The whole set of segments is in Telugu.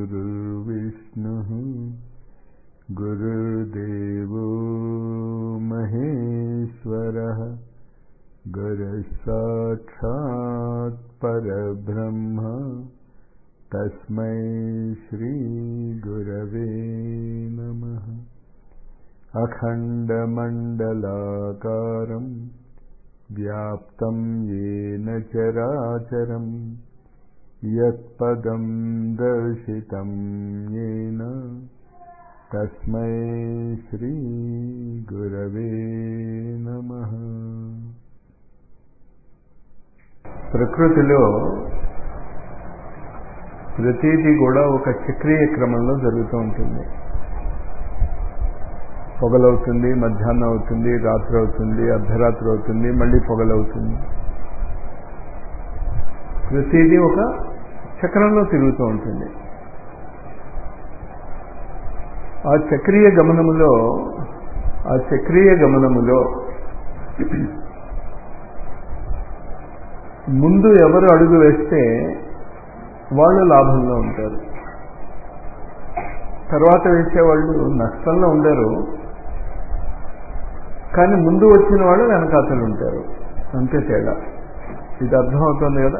गुरुर्विष्णुः गुरुर्देवो महेश्वरः गुरुसाक्षात् परब्रह्म तस्मै श्रीगुरवे नमः अखण्डमण्डलाकारम् व्याप्तं येन चराचरम् यत्पदं दर्शितं येन तस्मै श्रीगुरवे नमः ప్రకృతిలో ప్రతిదీ కూడా ఒక చక్రీయ క్రమంలో జరుగుతూ ఉంటుంది పొగలవుతుంది మధ్యాహ్నం అవుతుంది రాత్రి అవుతుంది అర్ధరాత్రి అవుతుంది మళ్ళీ పొగలవుతుంది ప్రతిదీ ఒక చక్రంలో తిరుగుతూ ఉంటుంది ఆ చక్రీయ గమనములో ఆ చక్రీయ గమనములో ముందు ఎవరు అడుగు వేస్తే వాళ్ళు లాభంలో ఉంటారు తర్వాత వేసేవాళ్ళు నష్టంలో ఉండరు కానీ ముందు వచ్చిన వాళ్ళు వెనకాతలు ఉంటారు అంతే తేడా ఇది అర్థమవుతుంది కదా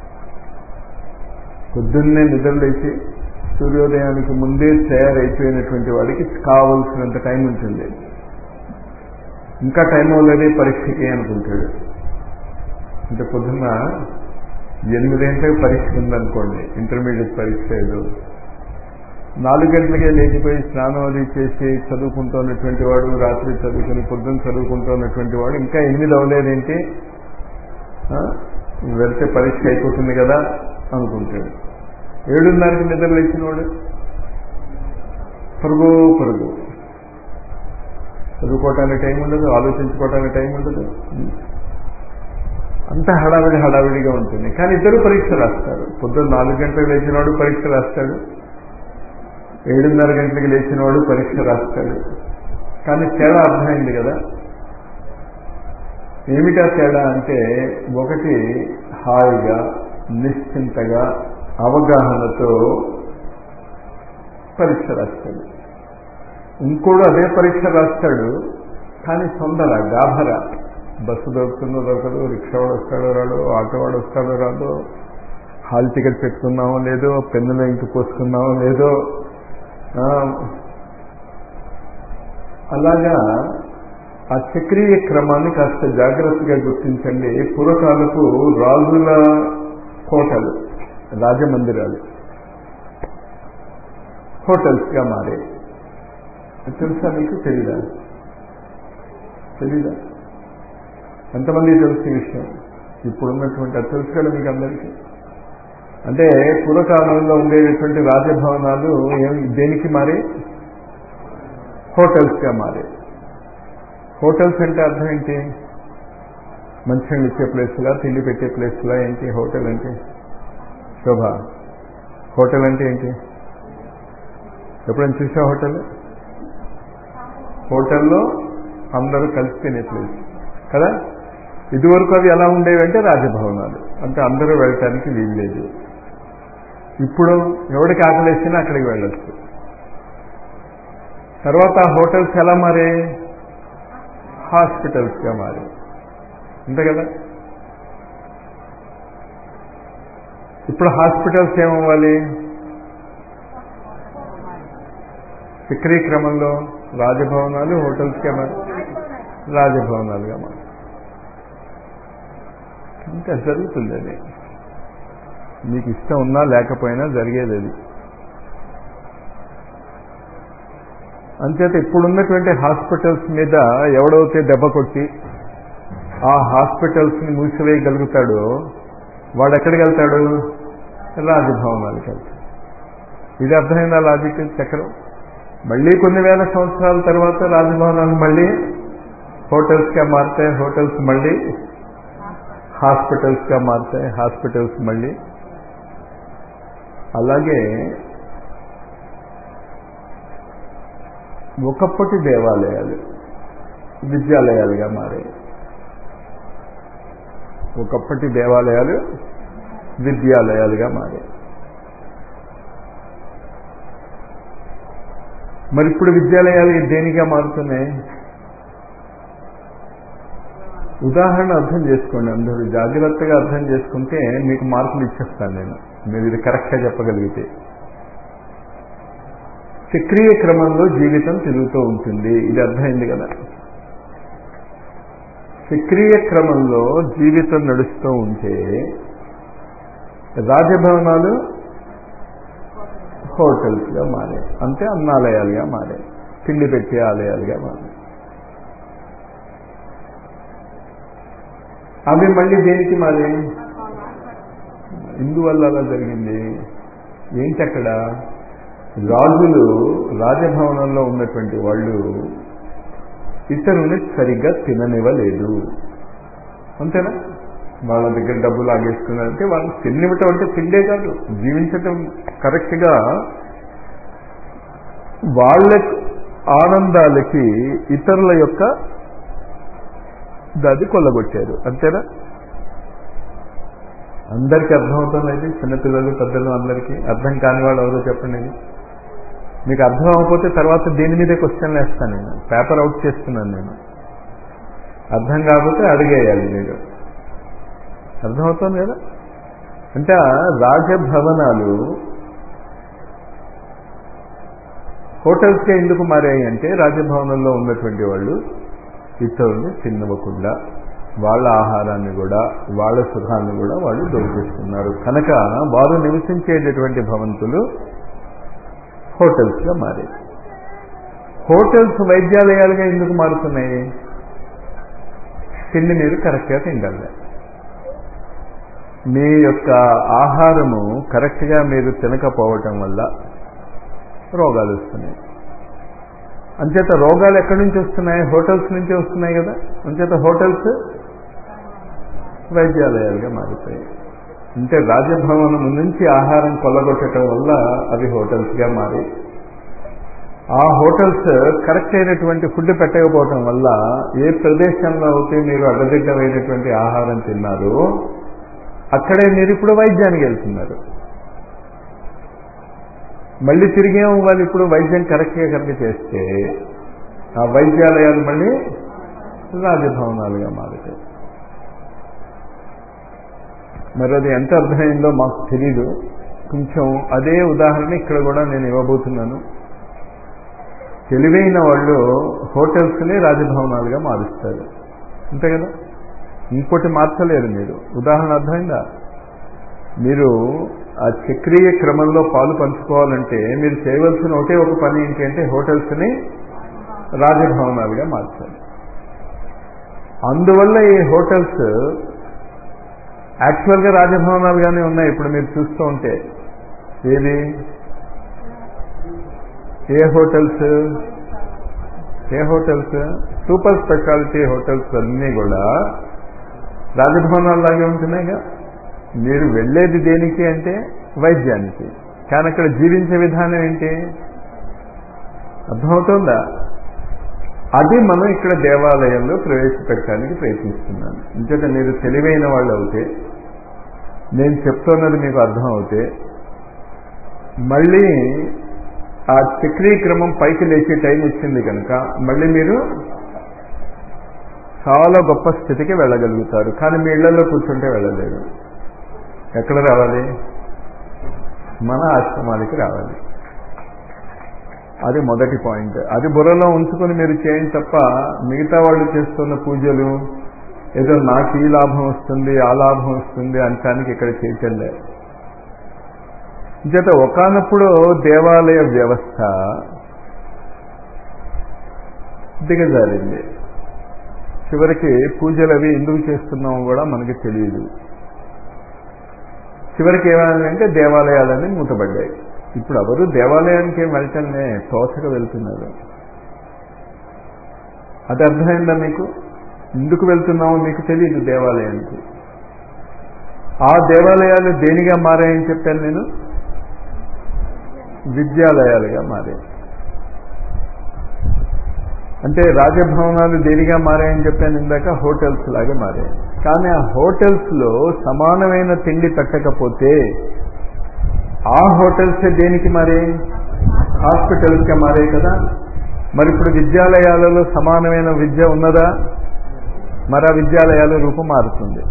పొద్దున్నే నిద్రలేచి సూర్యోదయానికి ముందే తయారైపోయినటువంటి వాడికి కావలసినంత టైం ఉంటుంది ఇంకా టైం అవ్వలేదే పరీక్షకి అనుకుంటాడు అంటే పొద్దున్న ఎనిమిది గంటలకు పరీక్ష ఉందనుకోండి ఇంటర్మీడియట్ పరీక్ష ఏదో నాలుగు గంటలకే లేచిపోయి స్నానం అది చేసి చదువుకుంటున్నటువంటి వాడు రాత్రి చదువుకుని పొద్దున్న చదువుకుంటున్నటువంటి వాడు ఇంకా ఎనిమిది అవ్వలేదేంటి వెళ్తే పరీక్ష అయిపోతుంది కదా అనుకుంటాడు ఏడున్నరకి నిద్ర లేచినవాడు పరుగు పరుగు చదువుకోవటానికి టైం ఉండదు ఆలోచించుకోవటానికి టైం ఉండదు అంత హడావిడి హడావిడిగా ఉంటుంది కానీ ఇద్దరు పరీక్ష రాస్తారు పొద్దున్న నాలుగు గంటలకు లేచినవాడు పరీక్ష రాస్తాడు ఏడున్నర గంటలకు లేచినవాడు పరీక్ష రాస్తాడు కానీ తేడా అర్థమైంది కదా ఏమిటా తేడా అంటే ఒకటి హాయిగా నిశ్చింతగా అవగాహనతో పరీక్ష రాస్తాడు ఇంకోడు అదే పరీక్ష రాస్తాడు కానీ తొందర గాభర బస్సు దొరుకుతుందో దొరకదు రిక్షావాడు వస్తాడో రాడో ఆటోవాడు వస్తాడో రాదో హాల్ టికెట్ పెట్టుకున్నామో లేదో పెన్నులో ఇంక పోసుకున్నామో లేదో అలాగా ఆ చక్రీయ క్రమాన్ని కాస్త జాగ్రత్తగా గుర్తించండి పూర్వకాలపు రాజుల కోటలు రాజమందిరాలు హోటల్స్గా మారే తెలుసా మీకు తెలీదా తెలీదా ఎంతమంది తెలుసు ఈ విషయం ఇప్పుడున్నటువంటి అది తెలుసు కదా మీకు అందరికీ అంటే పూర్వకాలంలో ఉండేటటువంటి రాజభవనాలు ఏం దేనికి మారి హోటల్స్గా మారే హోటల్స్ అంటే అర్థం ఏంటి మంచినీళ్ళు ఇచ్చే ప్లేస్లా తిండి పెట్టే ప్లేస్లా ఏంటి హోటల్ అంటే శోభ హోటల్ అంటే ఏంటి ఎప్పుడైనా చూసా హోటల్ హోటల్లో అందరూ కలిసి తినే ప్లేస్ కదా ఇదివరకు అవి ఎలా ఉండేవంటే రాజభవనాలు అంటే అందరూ వెళ్ళటానికి వీల్లేదు ఇప్పుడు ఎవరికి ఆకలేసినా అక్కడికి వెళ్ళొచ్చు తర్వాత హోటల్స్ ఎలా మారే హాస్పిటల్స్గా మారే అంతే కదా ఇప్పుడు హాస్పిటల్స్ ఏమవ్వాలి చక్రీ క్రమంలో రాజభవనాలు హోటల్స్గా మారి రాజభవనాలుగా మారి ఇంకా జరుగుతుంది అది మీకు ఇష్టం ఉన్నా లేకపోయినా జరిగేది అది అంచేత ఇప్పుడున్నటువంటి హాస్పిటల్స్ మీద ఎవడైతే దెబ్బ కొట్టి ఆ హాస్పిటల్స్ని మూసివేయగలుగుతాడో వాడు ఎక్కడికి వెళ్తాడు రాజభవనాలకు వెళ్తాడు ఇది అర్థమైందా లాజిక్ చక్రం మళ్ళీ కొన్ని వేల సంవత్సరాల తర్వాత రాజభవనాలు మళ్ళీ హోటల్స్గా మారుతాయి హోటల్స్ మళ్ళీ హాస్పిటల్స్గా మారుతాయి హాస్పిటల్స్ మళ్ళీ అలాగే ఒకప్పటి దేవాలయాలు విద్యాలయాలుగా మారాయి ఒకప్పటి దేవాలయాలు విద్యాలయాలుగా మారాయి మరి ఇప్పుడు విద్యాలయాలు దేనిగా మారుతున్నాయి ఉదాహరణ అర్థం చేసుకోండి అందరూ జాగ్రత్తగా అర్థం చేసుకుంటే మీకు మార్కులు ఇచ్చేస్తాను నేను మీరు ఇది కరెక్ట్గా చెప్పగలిగితే చక్రీయ క్రమంలో జీవితం తిరుగుతూ ఉంటుంది ఇది అర్థమైంది కదా చక్రీయ క్రమంలో జీవితం నడుస్తూ ఉంటే రాజభవనాలు హోటల్స్గా మారాయి అంటే అన్నాలయాలుగా మారాయి తిండి పెట్టే ఆలయాలుగా మారాయి అవి మళ్ళీ దేనికి మారాయి ఇందువల్ల అలా జరిగింది ఏంటి అక్కడ రాజులు రాజభవనంలో ఉన్నటువంటి వాళ్ళు ఇతరుని సరిగ్గా తిననివ్వలేదు అంతేనా వాళ్ళ దగ్గర డబ్బులు ఆగేసుకున్నారంటే వాళ్ళు తిన్నివ్వటం అంటే తిండే కాదు జీవించటం కరెక్ట్గా వాళ్ళ ఆనందాలకి ఇతరుల యొక్క దాన్ని కొల్లగొట్టారు అంతేనా అందరికీ అర్థమవుతుంది చిన్నపిల్లలు పెద్దలు అందరికీ అర్థం కాని వాళ్ళు ఎవరో చెప్పండి ఇది. మీకు అర్థం అవ్వకపోతే తర్వాత దేని మీద క్వశ్చన్లు వేస్తాను నేను పేపర్ అవుట్ చేస్తున్నాను నేను అర్థం కాకపోతే అడిగేయాలి మీరు అర్థమవుతుంది కదా అంటే రాజభవనాలు హోటల్స్కే ఎందుకు మారాయి అంటే రాజభవనంలో ఉన్నటువంటి వాళ్ళు ఇతరుల్ని తిన్నవ్వకుండా వాళ్ళ ఆహారాన్ని కూడా వాళ్ళ సుఖాన్ని కూడా వాళ్ళు దొరికిస్తున్నారు కనుక వారు నివసించేటటువంటి భవంతులు హోటల్స్గా మారాయి హోటల్స్ వైద్యాలయాలుగా ఎందుకు మారుతున్నాయి తిండి మీరు కరెక్ట్గా తింటారు మీ యొక్క ఆహారము కరెక్ట్గా మీరు తినకపోవటం వల్ల రోగాలు వస్తున్నాయి అంచేత రోగాలు ఎక్కడి నుంచి వస్తున్నాయి హోటల్స్ నుంచి వస్తున్నాయి కదా అంచేత హోటల్స్ వైద్యాలయాలుగా మారిపోయాయి అంటే రాజభవనం నుంచి ఆహారం కొల్లగొట్టడం వల్ల అవి హోటల్స్గా మారి ఆ హోటల్స్ కరెక్ట్ అయినటువంటి ఫుడ్ పెట్టకపోవటం వల్ల ఏ ప్రదేశంలో అయితే మీరు అడ్డదిడ్డమైనటువంటి ఆహారం తిన్నారో అక్కడే మీరు ఇప్పుడు వైద్యానికి వెళ్తున్నారు మళ్ళీ తిరిగేమో వాళ్ళు ఇప్పుడు వైద్యం కరెక్ట్గా కనుక చేస్తే ఆ వైద్యాలయాలు మళ్ళీ రాజభవనాలుగా మారుతాయి మరి అది ఎంత అర్థమైందో మాకు తెలీదు కొంచెం అదే ఉదాహరణ ఇక్కడ కూడా నేను ఇవ్వబోతున్నాను తెలివైన వాళ్ళు హోటల్స్ని రాజభవనాలుగా మారుస్తారు అంతే కదా ఇంకోటి మార్చలేరు మీరు ఉదాహరణ అర్థమైందా మీరు ఆ చక్రీయ క్రమంలో పాలు పంచుకోవాలంటే మీరు చేయవలసిన ఒకే ఒక పని ఏంటి అంటే హోటల్స్ని రాజభవనాలుగా మార్చాలి అందువల్ల ఈ హోటల్స్ యాక్చువల్గా రాజభవనాలుగానే ఉన్నాయి ఇప్పుడు మీరు చూస్తూ ఉంటే ఏది ఏ హోటల్స్ ఏ హోటల్స్ సూపర్ స్పెషాలిటీ హోటల్స్ అన్నీ కూడా రాజభవనాల్లాగే ఉంటున్నాయిగా మీరు వెళ్ళేది దేనికి అంటే వైద్యానికి కానీ అక్కడ జీవించే విధానం ఏంటి అర్థమవుతుందా అది మనం ఇక్కడ దేవాలయంలో ప్రవేశపెట్టడానికి ప్రయత్నిస్తున్నాను ఇంకట మీరు తెలివైన వాళ్ళు అవుతే నేను చెప్తున్నది మీకు అర్థం అవుతే మళ్ళీ ఆ చక్రీక్రమం పైకి లేచే టైం వచ్చింది కనుక మళ్ళీ మీరు చాలా గొప్ప స్థితికి వెళ్ళగలుగుతారు కానీ మీ ఇళ్లలో కూర్చుంటే వెళ్ళలేరు ఎక్కడ రావాలి మన ఆశ్రమానికి రావాలి అది మొదటి పాయింట్ అది బుర్రలో ఉంచుకొని మీరు చేయండి తప్ప మిగతా వాళ్ళు చేస్తున్న పూజలు ఏదో నాకు ఈ లాభం వస్తుంది ఆ లాభం వస్తుంది అంటానికి ఇక్కడ చేయటం లేదు చేత ఒకనప్పుడు దేవాలయ వ్యవస్థ దిగజారింది చివరికి పూజలు అవి ఎందుకు చేస్తున్నామో కూడా మనకి తెలియదు చివరికి ఏమైందంటే దేవాలయాలన్నీ మూతపడ్డాయి ఇప్పుడు ఎవరు దేవాలయానికి ఏం వెళ్ళటంలే తోచక వెళ్తున్నారు అది అర్థమైందా మీకు ఎందుకు వెళ్తున్నామో మీకు తెలియదు దేవాలయానికి ఆ దేవాలయాలు దేనిగా మారాయని చెప్పాను నేను విద్యాలయాలుగా మారాయి అంటే రాజభవనాలు దేనిగా మారాయని చెప్పాను ఇందాక హోటల్స్ లాగా మారాయి కానీ ఆ హోటల్స్లో సమానమైన తిండి పెట్టకపోతే ఆ హోటల్స్ దేనికి మరి హాస్పిటల్స్గా మారాయి కదా మరి ఇప్పుడు విద్యాలయాలలో సమానమైన విద్య ఉన్నదా మరా విద్యాలయాల రూపం మారుతుంది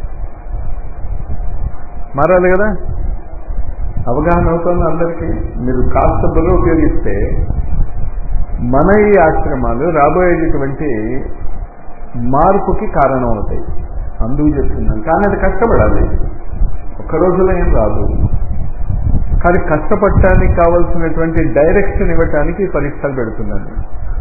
మారాలి కదా అవగాహన అవుతుంది అందరికీ మీరు కాస్త బుర్ర ఉపయోగిస్తే మన ఈ ఆశ్రమాలు రాబోయేటటువంటి మార్పుకి కారణం అవుతాయి అందుకు చెప్తున్నాను కానీ అది కష్టపడాలి ఒక్క రోజులో ఏం రాదు కానీ కష్టపడటానికి కావలసినటువంటి డైరెక్షన్ ఇవ్వటానికి పరీక్షలు పెడుతున్నాను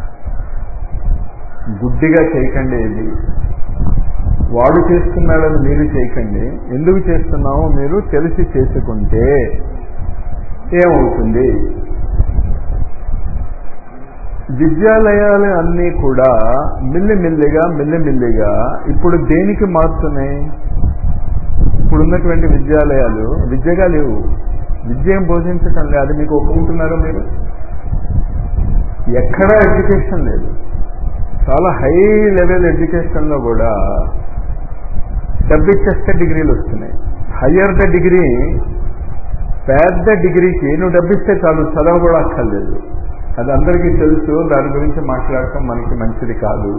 గుడ్డిగా చేయకండి ఇది వాడు చేస్తున్నాడని మీరు చేయకండి ఎందుకు చేస్తున్నామో మీరు తెలిసి చేసుకుంటే ఏమవుతుంది విద్యాలయాలు అన్నీ కూడా మిల్లిమిల్లిగా మిల్లిమిల్లిగా ఇప్పుడు దేనికి మారుతున్నాయి ఇప్పుడున్నటువంటి విద్యాలయాలు విద్యగా లేవు విద్య ఏం బోధించటం లేదు అది మీకు ఒప్పుకుంటున్నారో మీరు ఎక్కడా ఎడ్యుకేషన్ లేదు చాలా హై లెవెల్ ఎడ్యుకేషన్లో కూడా డబ్బిచ్చేస్తే డిగ్రీలు వస్తున్నాయి హయ్యర్ ద డిగ్రీ పెద్ద డిగ్రీకి నువ్వు డబ్బిస్తే చాలు చదవ కూడా అక్కర్లేదు అది అందరికీ తెలుసు దాని గురించి మాట్లాడటం మనకి మంచిది కాదు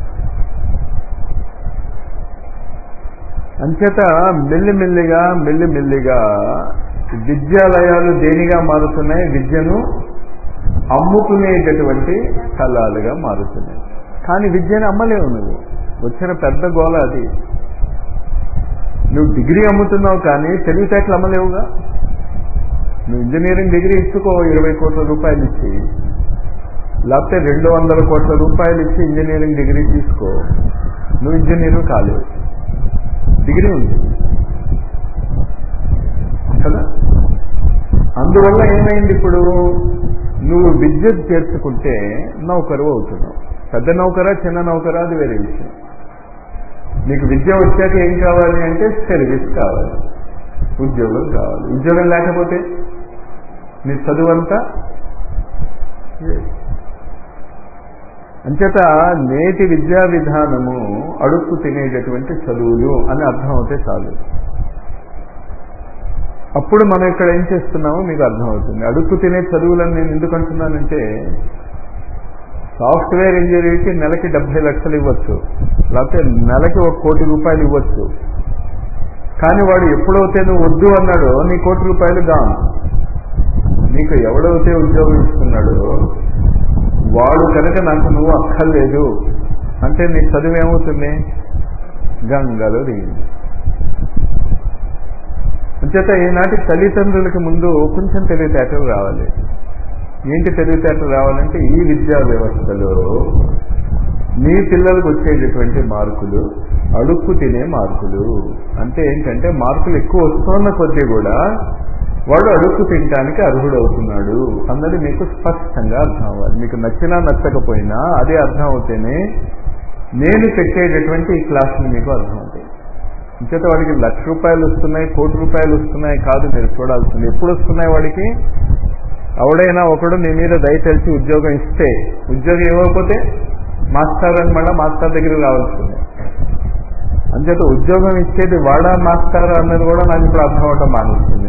అంచేత మెల్లిమెల్లిగా మెల్లిమెల్లిగా విద్యాలయాలు దేనిగా మారుతున్నాయి విద్యను అమ్ముకునేటటువంటి స్థలాలుగా మారుతున్నాయి కానీ విద్యను అమ్మలేవు నువ్వు వచ్చిన పెద్ద గోల అది నువ్వు డిగ్రీ అమ్ముతున్నావు కానీ తెలివితేటలు అమ్మలేవుగా నువ్వు ఇంజనీరింగ్ డిగ్రీ ఇచ్చుకో ఇరవై కోట్ల రూపాయలు ఇచ్చి లేకపోతే రెండు వందల కోట్ల రూపాయలు ఇచ్చి ఇంజనీరింగ్ డిగ్రీ తీసుకో నువ్వు ఇంజనీరు కాలేవు డిగ్రీ ఉంది కదా అందువల్ల ఏమైంది ఇప్పుడు నువ్వు విద్య చేర్చుకుంటే నౌకరు అవుతున్నావు పెద్ద నౌకరా చిన్న నౌకరా అది వేరే విషయం నీకు విద్య వచ్చాక ఏం కావాలి అంటే సర్వీస్ కావాలి ఉద్యోగం కావాలి ఉద్యోగం లేకపోతే నీ చదువంతా అంచేత నేటి విద్యా విధానము అడుక్కు తినేటటువంటి చదువులు అని అర్థం అవుతే చాలు అప్పుడు మనం ఇక్కడ ఏం చేస్తున్నామో మీకు అర్థమవుతుంది అడుక్కు తినే చదువులను నేను ఎందుకు అంటున్నానంటే సాఫ్ట్వేర్ ఇంజనీర్కి నెలకి డెబ్బై లక్షలు ఇవ్వచ్చు లేకపోతే నెలకి ఒక కోటి రూపాయలు ఇవ్వచ్చు కానీ వాడు ఎప్పుడైతే నువ్వు వద్దు అన్నాడో నీ కోటి రూపాయలు గాను నీకు ఎవడైతే ఉద్యోగం ఇస్తున్నాడో వాడు కనుక నాకు నువ్వు అక్కర్లేదు అంటే నీ చదువు ఏమవుతుంది గంగలో దిగింది అంచేత ఈనాటి తల్లిదండ్రులకి ముందు కొంచెం తెలివితేటలు రావాలి ఏంటి తెలివితేటలు రావాలంటే ఈ విద్యా వ్యవస్థలో మీ పిల్లలకు వచ్చేటటువంటి మార్కులు అడుక్కు తినే మార్కులు అంటే ఏంటంటే మార్కులు ఎక్కువ వస్తున్న కొద్దీ కూడా వాడు అడుక్కు తినడానికి అర్హుడవుతున్నాడు అన్నది మీకు స్పష్టంగా అర్థం అవ్వాలి మీకు నచ్చినా నచ్చకపోయినా అదే అర్థం అవుతేనే నేను పెట్టేటటువంటి ఈ క్లాసులు మీకు అర్థమవుతాయి ఇంచేత వాడికి లక్ష రూపాయలు వస్తున్నాయి కోటి రూపాయలు వస్తున్నాయి కాదు మీరు చూడాల్సింది ఎప్పుడు వస్తున్నాయి వాడికి ఎవడైనా ఒకడు నీ మీద దయ తెలిసి ఉద్యోగం ఇస్తే ఉద్యోగం ఇవ్వకపోతే మాస్టర్ అని మళ్ళీ మాస్టర్ దగ్గరికి రావాల్సిందే అంచేత ఉద్యోగం ఇచ్చేది వాడా మాస్టర్ అన్నది కూడా నాకు ఇప్పుడు అర్థం అవటం మానేసింది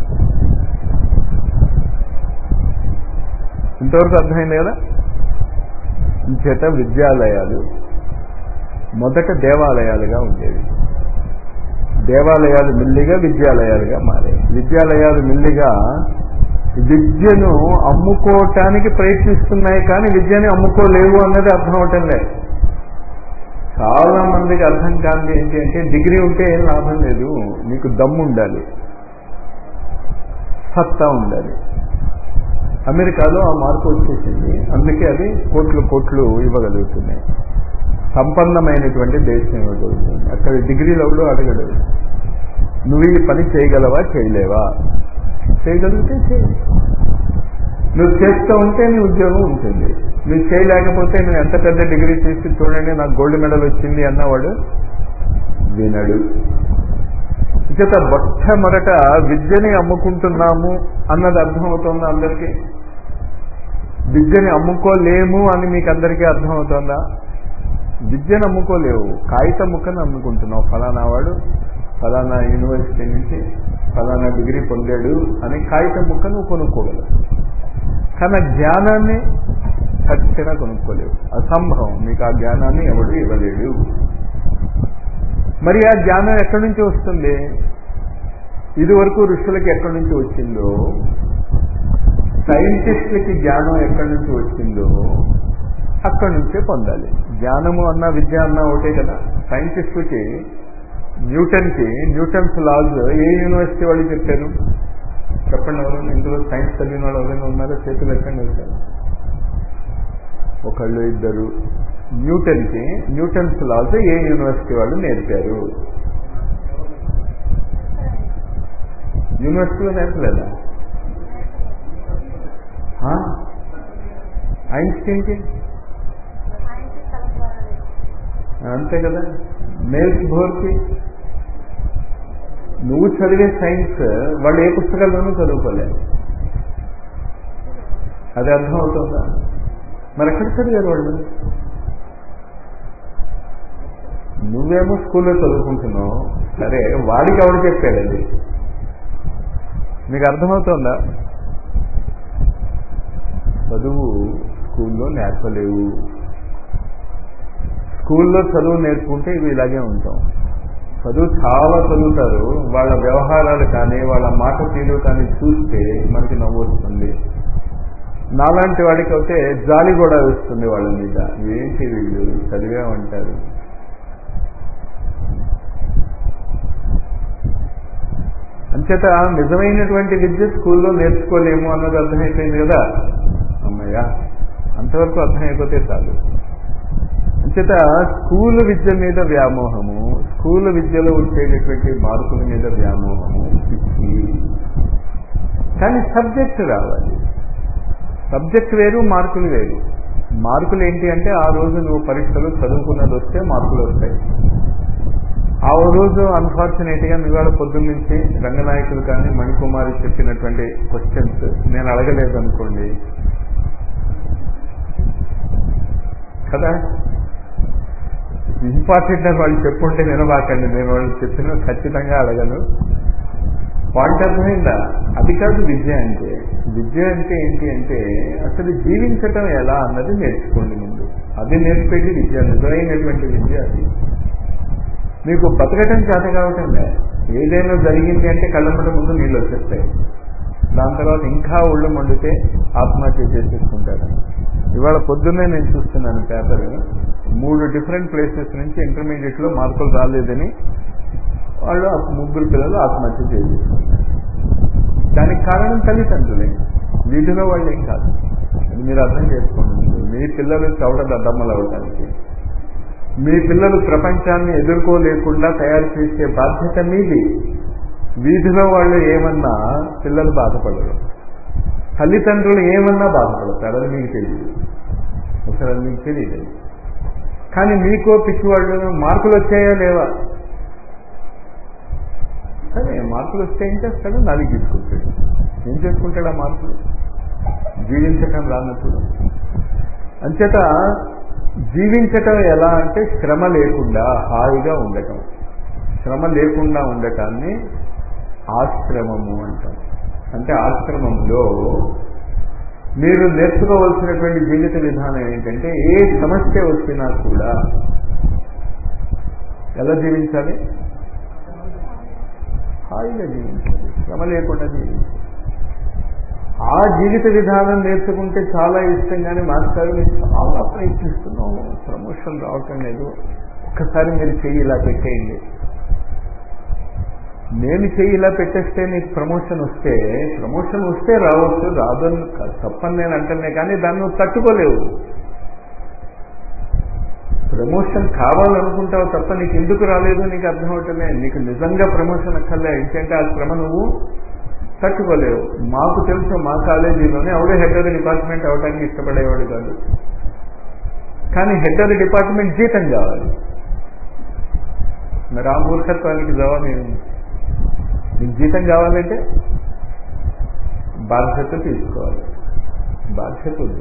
ఇంతవరకు అర్థమైంది కదా చేత విద్యాలయాలు మొదట దేవాలయాలుగా ఉండేవి దేవాలయాలు మిల్లిగా విద్యాలయాలుగా మారాయి విద్యాలయాలు మిల్లిగా విద్యను అమ్ముకోవటానికి ప్రయత్నిస్తున్నాయి కానీ విద్యని అమ్ముకోలేవు అన్నది అర్థం అవటం లేదు చాలా మందికి అర్థం కాదు ఏంటి అంటే డిగ్రీ ఉంటే ఏం లాభం లేదు నీకు దమ్ము ఉండాలి సత్తా ఉండాలి అమెరికాలో ఆ మార్పు వచ్చేసింది అందుకే అది కోట్లు కోట్లు ఇవ్వగలుగుతున్నాయి సంపన్నమైనటువంటి దేశం ఇవ్వగలుగుతుంది అక్కడ డిగ్రీలు ఎవడో అడగడు నువ్వు ఈ పని చేయగలవా చేయలేవా చేయగలిగితే చేయి నువ్వు చేస్తూ ఉంటే నీ ఉద్యోగం ఉంటుంది నువ్వు చేయలేకపోతే నువ్వు ఎంత పెద్ద డిగ్రీ చేసి చూడండి నాకు గోల్డ్ మెడల్ వచ్చింది అన్నవాడు వినడు చేత మొట్టమొదట విద్యని అమ్ముకుంటున్నాము అన్నది అర్థమవుతుందా అందరికీ విద్యని అమ్ముకోలేము అని మీకు అందరికీ అర్థమవుతుందా విద్యను అమ్ముకోలేవు కాగిత ముక్కను అమ్ముకుంటున్నావు ఫలానా వాడు ఫలానా యూనివర్సిటీ నుంచి ఫలానా డిగ్రీ పొందాడు అని కాగిత ముక్క నువ్వు కొనుక్కోగలవు కానీ ఆ జ్ఞానాన్ని ఖచ్చితంగా కొనుక్కోలేవు అసంభవం మీకు ఆ జ్ఞానాన్ని ఎవడు ఇవ్వలేడు మరి ఆ జ్ఞానం ఎక్కడి నుంచి వస్తుంది ఇది వరకు ఋషులకి ఎక్కడి నుంచి వచ్చిందో సైంటిస్టులకి జ్ఞానం ఎక్కడి నుంచి వచ్చిందో అక్కడి నుంచే పొందాలి జ్ఞానము అన్న విద్య అన్న ఒకటే కదా సైంటిస్టులకి న్యూటన్కి న్యూటన్స్ లాజ్ ఏ యూనివర్సిటీ వాళ్ళు చెప్పారు చెప్పండి ఎవరు ఇందులో సైన్స్ చదివిన వాళ్ళు ఎవరైనా ఉన్నారో చేతులు ఎక్కండి వెళ్తారు ఒకళ్ళు ఇద్దరు న్యూటన్కి న్యూటన్స్ లాస్ ఏ యూనివర్సిటీ వాళ్ళు నేర్పారు యూనివర్సిటీలో నేర్పలేదా ఐన్స్టీన్కి అంతే కదా మేల్స్ భోర్కి నువ్వు చదివే సైన్స్ వాళ్ళు ఏ పుస్తకాల్లోనూ చదువుకోలేదు అది అర్థమవుతుందా మరి ఎక్కడ చదివారు వాళ్ళు నువ్వేమో స్కూల్లో చదువుకుంటున్నావు సరే వాడికి ఎవడు చెప్పాడు అది మీకు అర్థమవుతుందా చదువు స్కూల్లో నేర్పలేవు స్కూల్లో చదువు నేర్చుకుంటే ఇవి ఇలాగే ఉంటాం చదువు చాలా చదువుతారు వాళ్ళ వ్యవహారాలు కానీ వాళ్ళ మాట తీరు కానీ చూస్తే మనకి నవ్వు వస్తుంది నాలాంటి వాడికి అయితే జాలి కూడా వస్తుంది వాళ్ళ మీద ఏంటి వీళ్ళు చదివామంటారు అంచేత నిజమైనటువంటి విద్య స్కూల్లో నేర్చుకోలేము అన్నది అర్థమైపోయింది కదా అమ్మయ్యా అంతవరకు అర్థమైపోతే చాలు అంచేత స్కూల్ విద్య మీద వ్యామోహము స్కూల్ విద్యలో వచ్చేటటువంటి మార్కుల మీద వ్యామోహము పిచ్చి కానీ సబ్జెక్ట్ రావాలి సబ్జెక్ట్ వేరు మార్కులు వేరు మార్కులు ఏంటి అంటే ఆ రోజు నువ్వు పరీక్షలు చదువుకున్నది వస్తే మార్కులు వస్తాయి ఆ రోజు అన్ఫార్చునేట్గా ఇవాళ పొద్దున్న నుంచి రంగనాయకులు కానీ మణికుమారి చెప్పినటువంటి క్వశ్చన్స్ నేను అడగలేదు అనుకోండి కదా ఇంపార్టెంట్ అని వాళ్ళు చెప్పుంటే వినబాకండి నేను వాళ్ళు చెప్పిన ఖచ్చితంగా అడగను పాయింట్ అర్థమైందా అది కాదు విద్య అంటే విద్య అంటే ఏంటి అంటే అసలు జీవించటం ఎలా అన్నది నేర్చుకోండి ముందు అది నేర్పేది విద్య నిజమైనటువంటి విద్య అది మీకు బతకటం చేత కావటం ఏదైనా జరిగింది అంటే కళ్ళమ్మట ముందు నీళ్ళు వచ్చేస్తాయి దాని తర్వాత ఇంకా ఒళ్ళు మండితే ఆత్మహత్య చేసేసుకుంటారు ఇవాళ పొద్దున్నే నేను చూస్తున్నాను పేపర్ మూడు డిఫరెంట్ ప్లేసెస్ నుంచి ఇంటర్మీడియట్ లో మార్కులు రాలేదని వాళ్ళు ఆ ముగ్గురు పిల్లలు ఆత్మహత్య చేసేసుకున్నారు దానికి కారణం తల్లిదండ్రులే వీటిలో వాళ్ళు ఏం కాదు అది మీరు అర్థం చేసుకోండి మీ పిల్లలు చవట దద్దమ్మలు అవడానికి మీ పిల్లలు ప్రపంచాన్ని ఎదుర్కోలేకుండా తయారు చేసే బాధ్యత మీది వీధిలో వాళ్ళు ఏమన్నా పిల్లలు బాధపడరు తల్లిదండ్రులు ఏమన్నా బాధపడతారు అది మీకు తెలియదు అసలు అది మీకు తెలియదు కానీ మీకో పిచ్చివాళ్ళు మార్కులు వచ్చాయా లేవా సరే మార్కులు వస్తే ఏం చేస్తాడు నాలుగు తీసుకుంటాడు ఏం చేసుకుంటాడు ఆ మార్కులు జీవించటం రానప్పుడు అంచేత జీవించటం ఎలా అంటే శ్రమ లేకుండా హాయిగా ఉండటం శ్రమ లేకుండా ఉండటాన్ని ఆశ్రమము అంటాం అంటే ఆశ్రమంలో మీరు నేర్చుకోవలసినటువంటి జీవిత విధానం ఏంటంటే ఏ సమస్య వచ్చినా కూడా ఎలా జీవించాలి హాయిగా జీవించాలి శ్రమ లేకుండా జీవించాలి ఆ జీవిత విధానం నేర్చుకుంటే చాలా ఇష్టంగానే మాస్టర్ మీరు చాలా ప్రయత్నిస్తున్నాము ప్రమోషన్ రావటం లేదు ఒక్కసారి మీరు చెయ్యి ఇలా పెట్టేయండి నేను చెయ్యి ఇలా పెట్టేస్తే నీకు ప్రమోషన్ వస్తే ప్రమోషన్ వస్తే రావచ్చు రాదని తప్పని నేను అంటేనే కానీ దాన్ని నువ్వు తట్టుకోలేవు ప్రమోషన్ కావాలనుకుంటావు తప్ప నీకు ఎందుకు రాలేదు నీకు అర్థమవుతలే నీకు నిజంగా ప్రమోషన్ అక్కర్లే ఏంటంటే ఆ శ్రమ నువ్వు తట్టుకోలేవు మాకు తెలుసు మా కాలేజీలోనే ఎవడే హెడ్ ఆఫ్ ది డిపార్ట్మెంట్ అవడానికి ఇష్టపడేవాడు కాదు కానీ హెడ్ ఆఫ్ ది డిపార్ట్మెంట్ జీతం కావాలి మరి ఆ మూర్ఖత్వానికి జవాబు ఏమి మీకు జీతం కావాలంటే బాధ్యత తీసుకోవాలి బాధ్యత వద్దు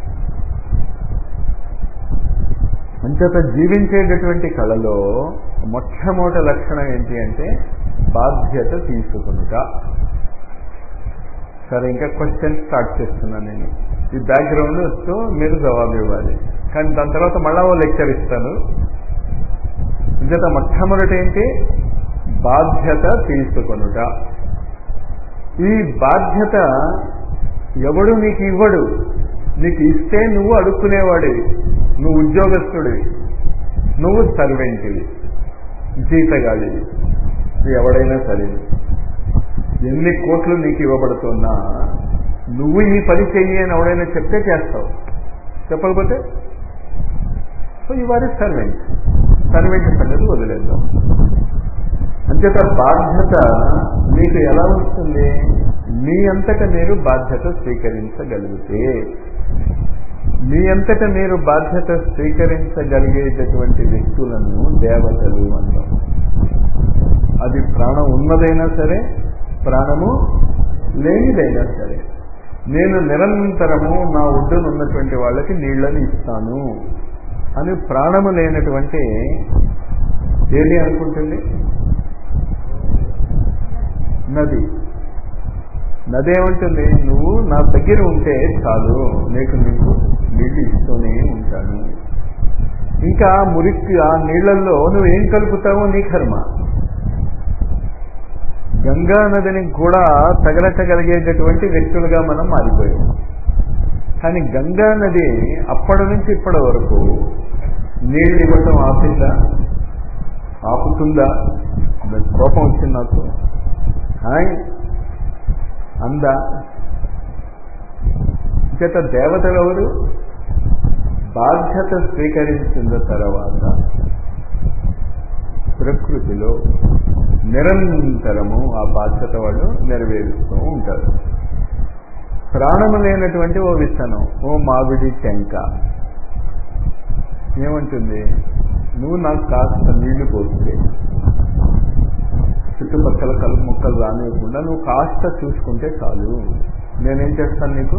అంచేత జీవించేటటువంటి కళలో మొట్టమొదటి లక్షణం ఏంటి అంటే బాధ్యత తీసుకునుట సరే ఇంకా క్వశ్చన్ స్టార్ట్ చేస్తున్నాను నేను ఈ బ్యాక్గ్రౌండ్తో మీరు జవాబు ఇవ్వాలి కానీ దాని తర్వాత మళ్ళా ఓ లెక్చర్ ఇస్తాను ఇంకత మొట్టమొదటి ఏంటి బాధ్యత తీసుకొనుట ఈ బాధ్యత ఎవడు నీకు ఇవ్వడు నీకు ఇస్తే నువ్వు అడుక్కునేవాడివి నువ్వు ఉద్యోగస్తుడివి నువ్వు సర్వెంటివి జీతగాడివి ఎవడైనా సరే ఎన్ని కోట్లు నీకు ఇవ్వబడుతున్నా నువ్వు ఈ పని చెయ్యి అని ఎవడైనా చెప్తే చేస్తావు చెప్పకపోతే సో ఇవారి సర్వెంట్ సర్వెంట్ సంగతి వదిలేద్దాం అంచేత బాధ్యత మీకు ఎలా వస్తుంది మీ అంతట మీరు బాధ్యత స్వీకరించగలిగితే మీ అంతట మీరు బాధ్యత స్వీకరించగలిగేటటువంటి వ్యక్తులను దేవతలు అంటాం అది ప్రాణం ఉన్నదైనా సరే ప్రాణము లేనిదైనా సరే నేను నిరంతరము నా ఒడ్డున ఉన్నటువంటి వాళ్ళకి నీళ్లను ఇస్తాను అని ప్రాణము లేనటువంటి ఏది అనుకుంటుంది నది నది ఏమంటుంది నువ్వు నా దగ్గర ఉంటే చాలు నీకు నీకు నీళ్లు ఇస్తూనే ఉంటాను ఇంకా మురికి ఆ నీళ్లలో నువ్వు ఏం కలుపుతావో నీ కర్మ గంగా నదిని కూడా తగలటగలిగేటటువంటి వ్యక్తులుగా మనం మారిపోయాం కానీ గంగా నది అప్పటి నుంచి ఇప్పటి వరకు నీళ్ళు ఇవ్వటం ఆపిందా ఆపుతుందా కోపం వచ్చింది నాకు హాయ్ అందా చేత దేవతలు ఎవరు బాధ్యత స్వీకరించిన తర్వాత ప్రకృతిలో నిరంతరము ఆ బాధ్యత వాళ్ళు నెరవేరుస్తూ ఉంటారు ప్రాణము లేనటువంటి ఓ విత్తనం ఓ మామిడి టెంక ఏమంటుంది నువ్వు నాకు కాస్త నీళ్లు పోస్తే చుట్టుపక్కల కలుపు మొక్కలు రానివ్వకుండా నువ్వు కాస్త చూసుకుంటే చాలు నేనేం చేస్తాను నీకు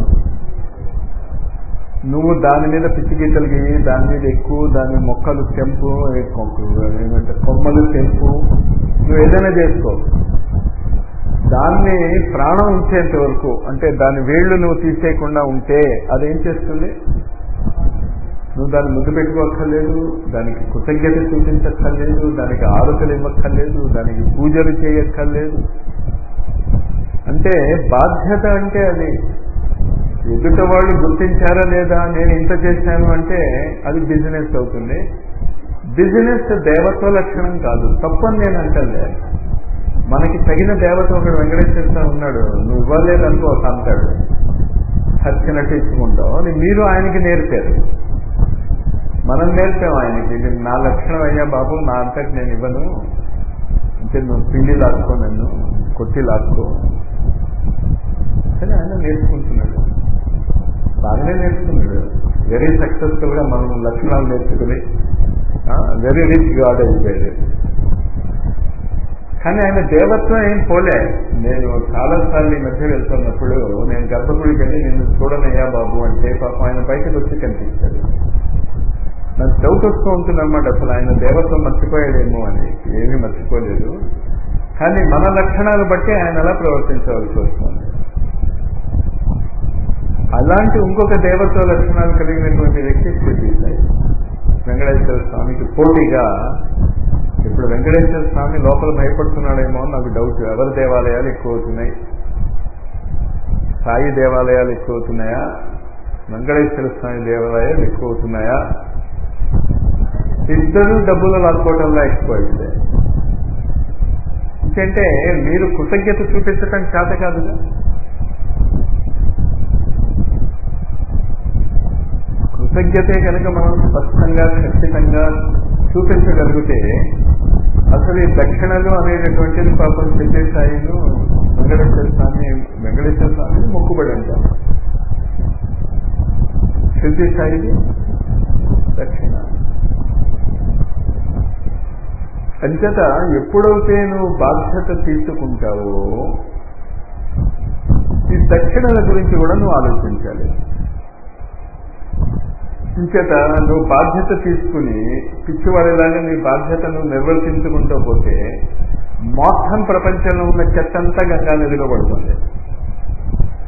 నువ్వు దాని మీద పిచ్చి గీతలు గీయి దాని మీద ఎక్కువ దాని మొక్కలు తెంపు ఏమంటే కొమ్మలు తెంపు నువ్వు ఏదైనా చేసుకో దాన్ని ప్రాణం ఉంచేంత వరకు అంటే దాని వేళ్లు నువ్వు తీసేయకుండా ఉంటే అదేం చేస్తుంది నువ్వు దాన్ని ముద్దు పెట్టుకోక్కర్లేదు దానికి కృతజ్ఞత చూపించక్కర్లేదు దానికి ఆరోగ్యలు ఇవ్వక్కర్లేదు దానికి పూజలు చేయక్కర్లేదు అంటే బాధ్యత అంటే అది ఎదుట వాళ్ళు గుర్తించారా లేదా నేను ఇంత చేశాను అంటే అది బిజినెస్ అవుతుంది బిజినెస్ దేవత్వ లక్షణం కాదు తప్పని నేను అంటలే మనకి తగిన దేవత ఒకడు వెంకటేశ్వర స్వామి ఉన్నాడు నువ్వు ఇవ్వలేదు అనుకో అంటాడు చచ్చినట్టు ఇచ్చుకుంటావు అని మీరు ఆయనకి నేర్పారు మనం నేర్పాం ఆయనకి ఇది నా లక్షణం అయ్యా బాబు నా అంతటి నేను ఇవ్వను అంటే నువ్వు పిండి లాక్కో నన్ను కొట్టి లాక్కో కానీ ఆయన నేర్చుకుంటున్నాడు బాగానే నేర్చుకున్నాడు వెరీ సక్సెస్ఫుల్ గా మనం లక్షణాలు నేర్చుకుని వెరీ రిచ్ గాడ్ అయిపోయాడు కానీ ఆయన దేవత్వం ఏం పోలే నేను చాలా సార్లు ఈ మధ్య వెళ్తున్నప్పుడు నేను గర్భగుడికి వెళ్ళి నిన్ను చూడనయ్యా బాబు అంటే పాపం ఆయన బయటకు వచ్చి కనిపిస్తాడు నాకు డౌట్ వస్తూ ఉంటుంది అనమాట అసలు ఆయన దేవత్వం మర్చిపోయాడేమో అని ఏమీ మర్చిపోలేదు కానీ మన లక్షణాలు బట్టి ఆయన అలా ప్రవర్తించవలసి వస్తుంది అలాంటి ఇంకొక దేవత్వ లక్షణాలు కలిగినటువంటి వ్యక్తి స్థితిస్తాయి వెంకటేశ్వర స్వామికి పోటీగా ఇప్పుడు వెంకటేశ్వర స్వామి లోపల భయపడుతున్నాడేమో నాకు డౌట్ ఎవరి దేవాలయాలు ఎక్కువ అవుతున్నాయి సాయి దేవాలయాలు ఎక్కువ అవుతున్నాయా వెంకటేశ్వర స్వామి దేవాలయాలు ఎక్కువ అవుతున్నాయా ఇద్దరు డబ్బులు లాక్కోవటంలో ఎక్కువ అయితే ఎందుకంటే మీరు కృతజ్ఞత చూపించటం చేత కాదుగా కృతజ్ఞతే కనుక మనం స్పష్టంగా ఖచ్చితంగా చూపించగలిగితే అసలు ఈ దక్షిణలు అనేటటువంటిది పాపం సిద్ధేశాయిలు వెంకటేశ్వర స్వామి వెంకటేశ్వర స్వామిని మొక్కుబడి అంటాం సిద్ధేశాయిది దక్షిణ అంచేత ఎప్పుడైతే నువ్వు బాధ్యత తీసుకుంటావో ఈ దక్షిణల గురించి కూడా నువ్వు ఆలోచించాలి ఇంచేత నువ్వు బాధ్యత తీసుకుని పిచ్చివాడిలాగా నీ బాధ్యతను నిర్వర్తించుకుంటూ పోతే మొత్తం ప్రపంచంలో ఉన్న చెత్తంతా గంగా నదిలో పడుతుంది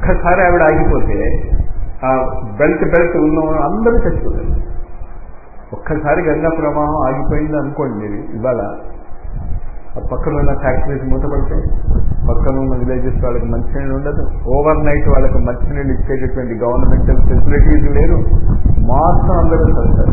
ఒక్కసారి ఆవిడ ఆగిపోతే ఆ బెల్ట్ బెల్ట్ ఉన్న అందరూ చచ్చిపోతారు ఒక్కసారి గంగా ప్రవాహం ఆగిపోయింది అనుకోండి మీరు ఇవాళ ఆ పక్కన ఉన్న ఫ్యాక్టరీస్ మూతపడతాయి పక్కన ఉన్న విలేజెస్ వాళ్ళకి మంచినీళ్ళు ఉండదు ఓవర్ నైట్ వాళ్ళకి మంచినీళ్ళు ఇచ్చేటటువంటి గవర్నమెంటల్ ఫెసిలిటీస్ లేరు మొత్తం అందరూ చదువుతారు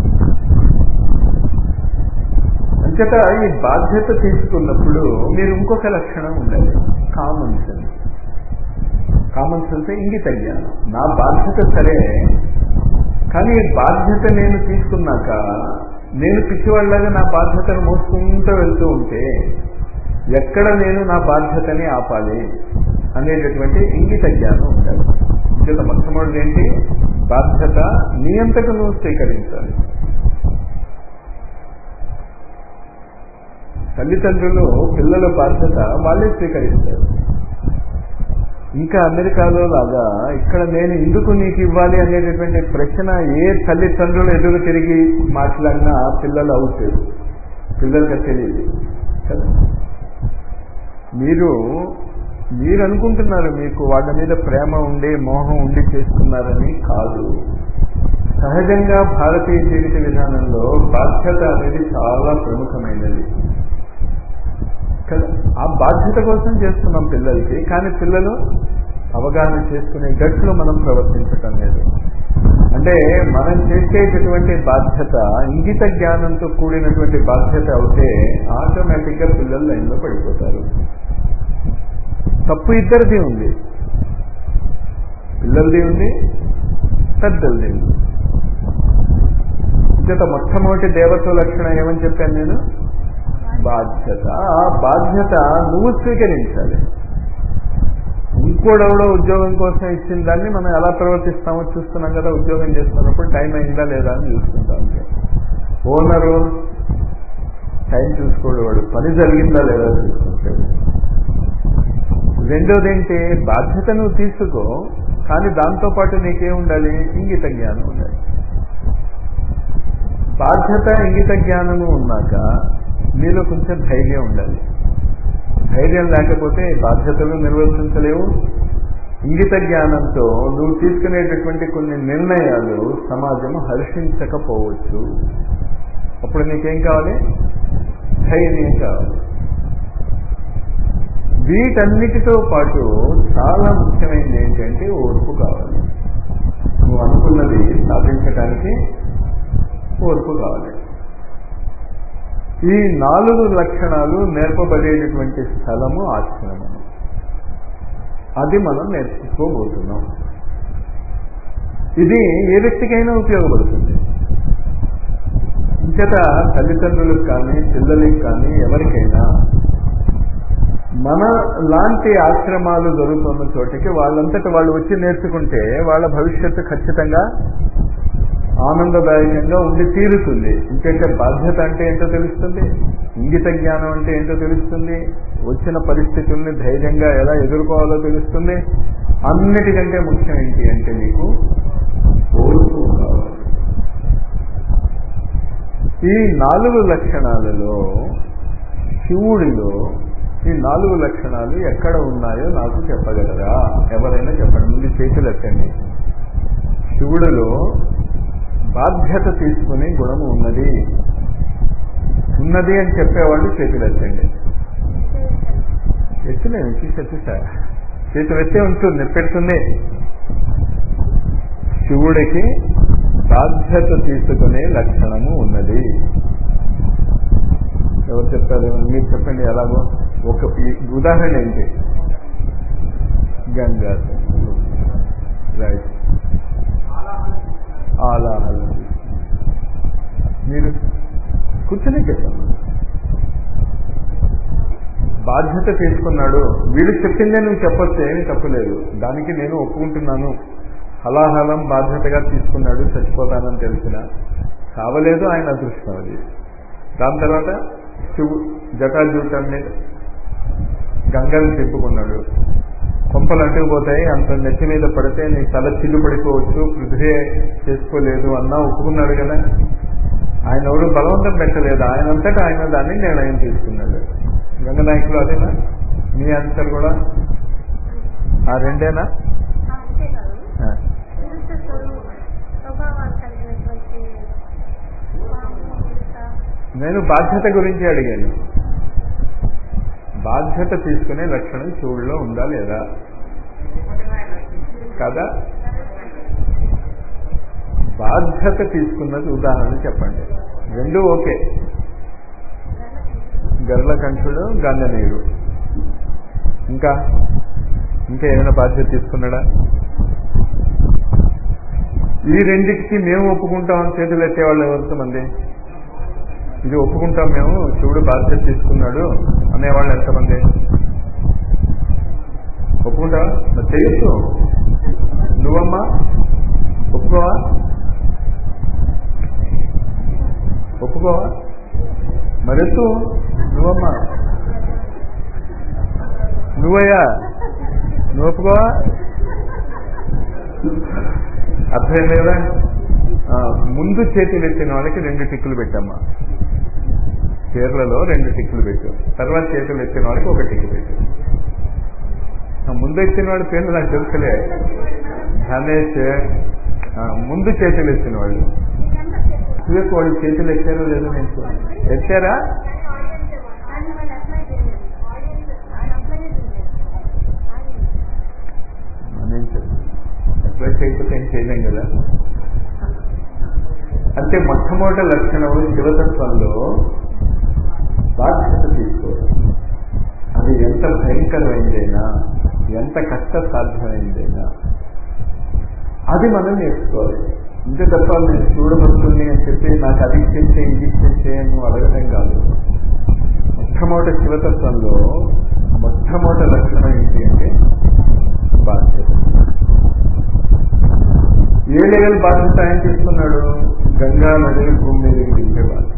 అంచేత ఈ బాధ్యత తీసుకున్నప్పుడు మీరు ఇంకొక లక్షణం ఉండాలి కామన్ సెన్స్ కామన్ సెన్స్ ఇంగిత జ్ఞానం నా బాధ్యత సరే కానీ ఈ బాధ్యత నేను తీసుకున్నాక నేను పిచ్చివాళ్ళగా నా బాధ్యతను మోసుకుంటూ వెళ్తూ ఉంటే ఎక్కడ నేను నా బాధ్యతని ఆపాలి అనేటటువంటి ఇంగిత జ్ఞానం ఉండాలి ఇంకేత మొట్టమొదటి ఏంటి బాధ్యత నీ అంతట నువ్వు స్వీకరించాలి తల్లిదండ్రులు పిల్లల బాధ్యత వాళ్ళే స్వీకరిస్తారు ఇంకా అమెరికాలో లాగా ఇక్కడ నేను ఎందుకు నీకు ఇవ్వాలి అనేటటువంటి ప్రశ్న ఏ తల్లిదండ్రులు ఎదురు తిరిగి మాట్లాడినా పిల్లలు అవుతారు పిల్లలకి తెలియదు కదా మీరు మీరు అనుకుంటున్నారు మీకు వాళ్ళ మీద ప్రేమ ఉండి మోహం ఉండి చేస్తున్నారని కాదు సహజంగా భారతీయ జీవిత విధానంలో బాధ్యత అనేది చాలా ప్రముఖమైనది కదా ఆ బాధ్యత కోసం చేస్తున్నాం పిల్లలకి కానీ పిల్లలు అవగాహన చేసుకునే గట్లు మనం ప్రవర్తించటం లేదు అంటే మనం చేసేటటువంటి బాధ్యత ఇంగిత జ్ఞానంతో కూడినటువంటి బాధ్యత అవుతే ఆటోమేటిక్ గా పిల్లలు లైన్లో పడిపోతారు తప్పు ఇద్దరిది ఉంది పిల్లలది ఉంది పెద్దలది ఉంది ఇంకత మొట్టమొదటి దేవత్వ లక్షణం ఏమని చెప్పాను నేను బాధ్యత ఆ బాధ్యత నువ్వు స్వీకరించాలి ఇంకోడెవడో ఉద్యోగం కోసం ఇచ్చిన దాన్ని మనం ఎలా ప్రవర్తిస్తామో చూస్తున్నాం కదా ఉద్యోగం చేస్తున్నప్పుడు టైం అయిందా లేదా అని చూసుకుంటాం ఓనరు టైం చూసుకోడు వాడు పని జరిగిందా లేదా చూసుకుంటాడు రెండోది ఏంటి బాధ్యత నువ్వు తీసుకో కానీ దాంతోపాటు నీకేం ఉండాలి ఇంగిత జ్ఞానం ఉండాలి బాధ్యత ఇంగిత జ్ఞానము ఉన్నాక మీలో కొంచెం ధైర్యం ఉండాలి ధైర్యం లేకపోతే బాధ్యతలు నిర్వర్తించలేవు ఇంగిత జ్ఞానంతో నువ్వు తీసుకునేటటువంటి కొన్ని నిర్ణయాలు సమాజం హర్షించకపోవచ్చు అప్పుడు నీకేం కావాలి ధైర్యం కావాలి వీటన్నిటితో పాటు చాలా ముఖ్యమైనది ఏంటంటే ఓర్పు కావాలి నువ్వు అనుకున్నది సాధించడానికి ఓర్పు కావాలి ఈ నాలుగు లక్షణాలు నేర్పబడేటటువంటి స్థలము ఆశ్రమము అది మనం నేర్చుకోబోతున్నాం ఇది ఏ వ్యక్తికైనా ఉపయోగపడుతుంది ఇంచేత తల్లిదండ్రులకు కానీ పిల్లలకి కానీ ఎవరికైనా మన లాంటి ఆశ్రమాలు జరుగుతున్న చోటికి వాళ్ళంతట వాళ్ళు వచ్చి నేర్చుకుంటే వాళ్ళ భవిష్యత్తు ఖచ్చితంగా ఆనందదాయకంగా ఉండి తీరుతుంది ఇంకంటే బాధ్యత అంటే ఏంటో తెలుస్తుంది ఇంగిత జ్ఞానం అంటే ఏంటో తెలుస్తుంది వచ్చిన పరిస్థితుల్ని ధైర్యంగా ఎలా ఎదుర్కోవాలో తెలుస్తుంది అన్నిటికంటే ముఖ్యం ఏంటి అంటే నీకు ఓర్పు కావాలి ఈ నాలుగు లక్షణాలలో శివుడిలో ఈ నాలుగు లక్షణాలు ఎక్కడ ఉన్నాయో నాకు చెప్పగలరా ఎవరైనా చెప్పండి ముందు చేతులు ఎత్తండి శివుడిలో బాధ్యత తీసుకునే గుణము ఉన్నది ఉన్నది అని చెప్పేవాళ్ళు చేతులు ఎత్తండి ఎత్తులేను చూసి సార్ చేతులు ఎత్తే ఉంటుంది పెడుతుంది శివుడికి బాధ్యత తీసుకునే లక్షణము ఉన్నది ఎవరు చెప్తారు మీరు చెప్పండి ఎలాగో ఒక ఉదాహరణ ఏంటి గంగా రైట్ ఆలాహలం మీరు కూర్చొని చెప్పండి బాధ్యత తీసుకున్నాడు వీడు చెప్పిందే నువ్వు చెప్పొచ్చు ఏమీ తప్పలేదు దానికి నేను ఒప్పుకుంటున్నాను హలాహలం బాధ్యతగా తీసుకున్నాడు చచ్చిపోతానని తెలిసిన కావలేదు ఆయన అదృష్టం అది దాని తర్వాత శివు జటాజూటాన్ని గంగని తిప్పుకున్నాడు కొంపలు అంటుకుపోతాయి అంత నెత్తి మీద పడితే నీ తల చిల్లు పడిపోవచ్చు పృథ్వీ చేసుకోలేదు అన్నా ఒప్పుకున్నాడు కదా ఆయన ఎవరు బలవంతం పెట్టలేదు ఆయన అంతటా ఆయన దాన్ని నిర్ణయం తీసుకున్నాడు గంగనాయకులు అదేనా మీ ఆన్సర్ కూడా ఆ రెండేనా నేను బాధ్యత గురించి అడిగాను బాధ్యత తీసుకునే లక్షణం శివుడిలో ఉందా లేదా కదా బాధ్యత తీసుకున్నది ఉదాహరణ చెప్పండి రెండు ఓకే గర్ల కంఠుడు గంగనీరు ఇంకా ఇంకా ఏమైనా బాధ్యత తీసుకున్నాడా ఈ రెండింటికి మేము ఒప్పుకుంటాం చేతులు ఎత్తేవాళ్ళు ఎవరితో మంది ఇది ఒప్పుకుంటాం మేము శివుడు బాధ్యత తీసుకున్నాడు అనేవాళ్ళు ఎంతమంది ఒప్పుకుంటావా మరి చేయొచ్చు నువ్వమ్మా ఒప్పుకోవా ఒప్పుకోవా మరెత్తు నువ్వమ్మా నువ్వయ్యా నువ్వు ఒప్పుకోవా అర్థమైంది కదా ఆ, ముందు చేతులు ఎత్తిన వాళ్ళకి రెండు టిక్కులు పెట్టమ్మా చీరలలో రెండు టిక్కులు పెట్టు తర్వాత చేతులు ఎత్తిన వాళ్ళకి ఒక టిక్కు పెట్టు ఆ, ముందు ఎత్తిన వాడి పేర్లు నాకు తెలుసులే ధనేష్ ఆ, ముందు చేతులు ఎత్తిన వాళ్ళు చూయకు వాళ్ళు చేతులు ఎత్తారో లేదో నేను చూడాలి. ఎత్తారా నేను చెప్పను. అప్లై చేయకపోతే ఏం చేయలేం కదా అంటే మొట్టమొదటి లక్షణం శివతత్వంలో బాధ్యత తీసుకోవడం అది ఎంత భయంకరమైందైనా ఎంత కష్ట సాధ్యమైందైనా అది మనం నేర్చుకోవాలి ఇంతే తప్ప నేను చూడబడుతుంది అని చెప్పి నాకు అది చేస్తే ఇది చేస్తే నువ్వు అడగటం కాదు మొట్టమొదటి శివతత్వంలో మొట్టమొదటి లక్షణం ఏంటి అంటే బాధ్యత ఏ లెవెల్ బాధ్యత ఆయన తీసుకున్నాడు గంగా నదిని భూమి మీదకి దింపే బాధ్యత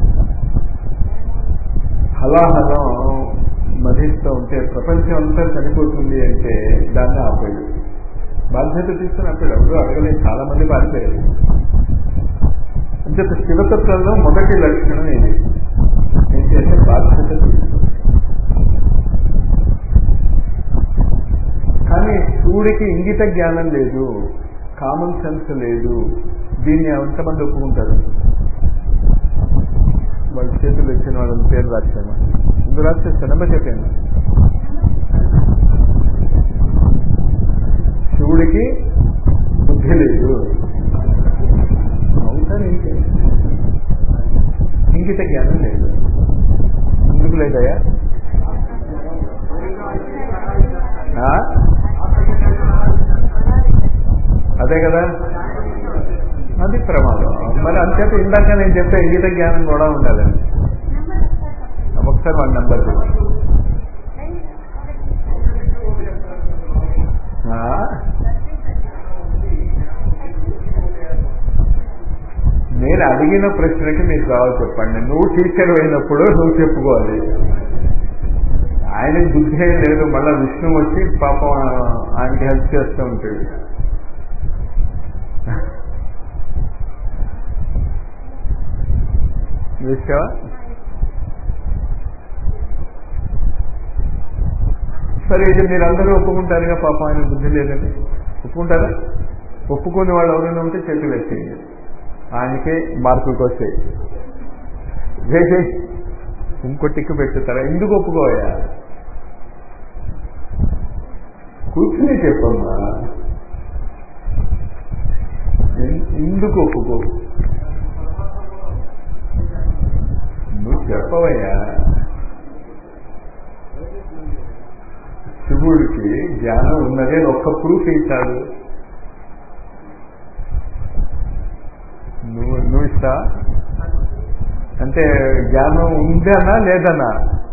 హలాహలం మధిస్తూ ఉంటే ప్రపంచం అంతా చనిపోతుంది అంటే దాన్ని ఆపాడు బాధ్యత తీసుకుని అప్పుడు ఎవరు అడగలేదు చాలా మంది పారిపోయారు అంటే శివతత్వంలో మొదటి లక్షణం ఇది ఏంటంటే బాధ్యత తీసుకో కానీ శివుడికి ఇంగిత జ్ఞానం లేదు కామన్ సెన్స్ లేదు దీన్ని ఎంతమంది ఒప్పుకుంటారు వాళ్ళ చేతులు వచ్చిన వాళ్ళని పేరు రాశాను ముందు రాసేస్తే నెంబర్ చెప్పాను శివుడికి బుద్ధి లేదు అవుతారు ఏంటి ఇంగిత జ్ఞానం లేదు ఎందుకు లేదయ్యా ఆ? అదే కదా అది ప్రమాదం మరి అంతేత ఇందాక నేను చెప్పే ఇంగిత జ్ఞానం కూడా ఉండాలండి ఒకసారి వాళ్ళ నెంబర్ చెప్పు. ఆ? నేను అడిగిన ప్రశ్నకి మీకు కావాలి చెప్పండి నువ్వు టీచర్ అయినప్పుడు నువ్వు చెప్పుకోవాలి ఆయనకి బుద్ధి ఏం లేదు మళ్ళా విష్ణు వచ్చి పాపం ఆయనకి హెల్ప్ చేస్తూ ఉంటాడు చూసావా సరే ఇది మీరందరూ ఒప్పుకుంటారుగా పాపం ఆయన బుద్ధి లేదని ఒప్పుకుంటారా ఒప్పుకునే వాళ్ళు ఎవరైనా ఉంటే చేతులు ఎత్తేయండి ఆయనకే మార్కులకు వస్తాయి వేసే ఇంకో టిక్కు పెట్టుతారా ఎందుకు ఒప్పుకోయా కూర్చుని చెప్పమ్మా ఎన్- ఎందుకు ఒప్పుకో నువ్వు చెప్పవయ్యా శివుడికి జ్ఞానం ఉన్నది అని ఒక్క ప్రూఫ్ ఇచ్చాడు నువ్వు నువ్వు ఇస్తా అంటే జ్ఞానం ఉందనా లేదనా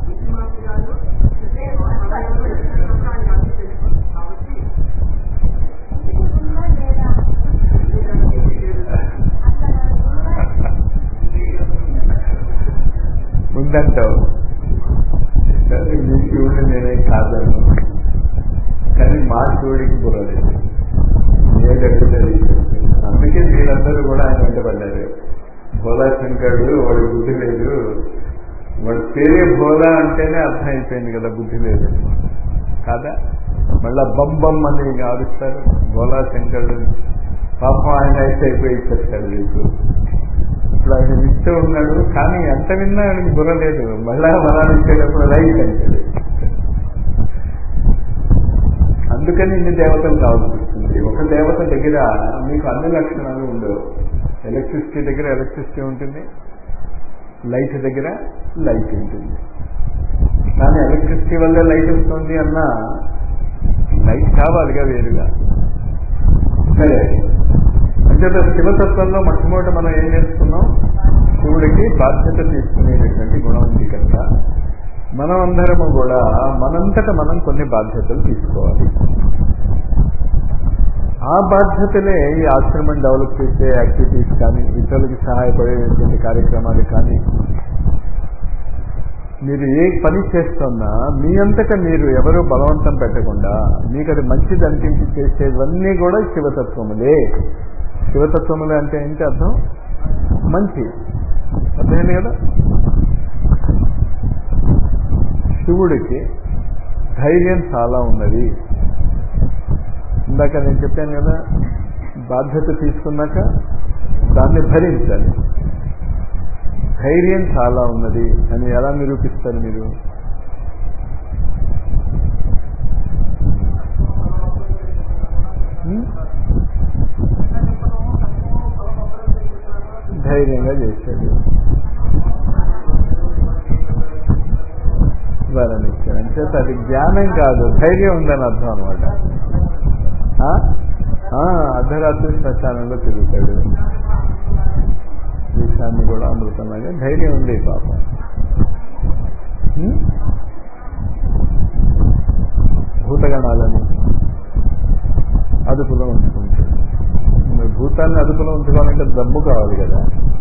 ఉందంటావు సరే, మీ శివుడు నేనే కాదను కానీ మా శివుడికి బుర్రలేదు ఏదడుగుతుంది అందుకే వీళ్ళందరూ కూడా ఆయన వెంటబడ్డారు భోలా శంకరుడు వాడి బుద్ధి లేదు వాడి పేరే భోలా అంటేనే అర్థం అయిపోయింది కదా బుద్ధి లేదు కాదా మళ్ళా బమ్ బమ్ అని ఆరుస్తారు భోలా శంకరుడు పాపం ఆయన అయితే అయిపోయి ఇచ్చేస్తాడు మీకు ఇప్పుడు ఆయన వింటూ ఉన్నాడు కానీ ఎంత విన్నా ఆయనకి బుర్ర లేదు మళ్ళా వరాలు ఇచ్చేటప్పుడు రైట్ అంటాడు అందుకని ఇన్ని దేవతలు కావాల్సి వస్తుంది ఒక దేవత దగ్గర మీకు అన్ని లక్షణాలు ఉండవు ఎలక్ట్రిసిటీ దగ్గర ఎలక్ట్రిసిటీ ఉంటుంది లైట్ దగ్గర లైట్ ఉంటుంది కానీ ఎలక్ట్రిసిటీ వల్లే లైట్ వస్తుంది అన్న లైట్ కావాలిగా వేరుగా సరే అంటే శివతత్వంలో మొట్టమొదటి మనం ఏం నేర్చుకున్నాం శివుడికి బాధ్యత తీసుకునేటటువంటి గుణం ఉంది కనుక మనం అందరము కూడా మనంతట మనం కొన్ని బాధ్యతలు తీసుకోవాలి ఆ బాధ్యతలే ఈ ఆశ్రమం డెవలప్ చేసే యాక్టివిటీస్ కానీ ఇతరులకి సహాయపడేటువంటి కార్యక్రమాలు కానీ మీరు ఏ పని చేస్తున్నా మీ అంతటా మీరు ఎవరు బలవంతం పెట్టకుండా మీకు అది మంచిది అనిపించి చేసేవన్నీ కూడా శివతత్వములే శివతత్వములే అంటే ఏంటి అర్థం మంచి అర్థమైంది కదా శివుడికి ధైర్యం చాలా ఉన్నది ఇందాక నేను చెప్పాను కదా బాధ్యత తీసుకున్నాక దాన్ని భరించాలి ధైర్యం చాలా ఉన్నది అని ఎలా నిరూపిస్తారు మీరు ధైర్యంగా చేశాడు వరం ఇచ్చాడు అంచేత అది జ్ఞానం కాదు ధైర్యం ఉందని అర్థం అనమాట అర్ధరాత్రి శ్మశానంలో తిరుగుతాడు విషయాన్ని కూడా అమృతంలాగా ధైర్యం ఉంది పాపం భూతగణాలని అదుపులో ఉంచుకుంటాడు మరి భూతాన్ని అదుపులో ఉంచుకోవాలంటే దమ్ము కావాలి కదా